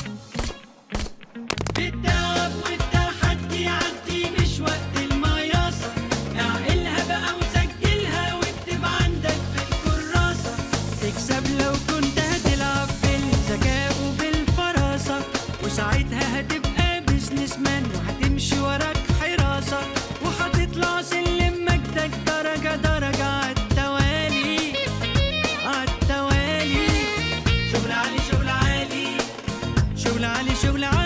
S3: بالتعب والتحدي عدي مش وقت المياصة اعقلها بقى وسجلها واكتب عندك في الكراسة تكسب لو كنت هتلعب بالذكاء وبالفراسة وساعتها هتبقى بيزنس مان وهتمشي وراك حراسة وهتطلع سلم مجدك درجة درجة عالتوالي عالتوالي شغل عالي شغل عالي شغل عالي شغل عالي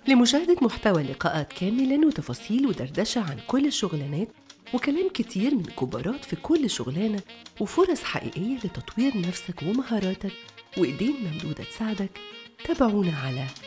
S1: لمشاهدة محتوى اللقاءات كاملا وتفاصيل ودردشة عن كل الشغلانات وكلام كتير من كبارات في كل شغلانة وفرص حقيقية لتطوير نفسك ومهاراتك وإيدين ممدودة تساعدك تابعونا على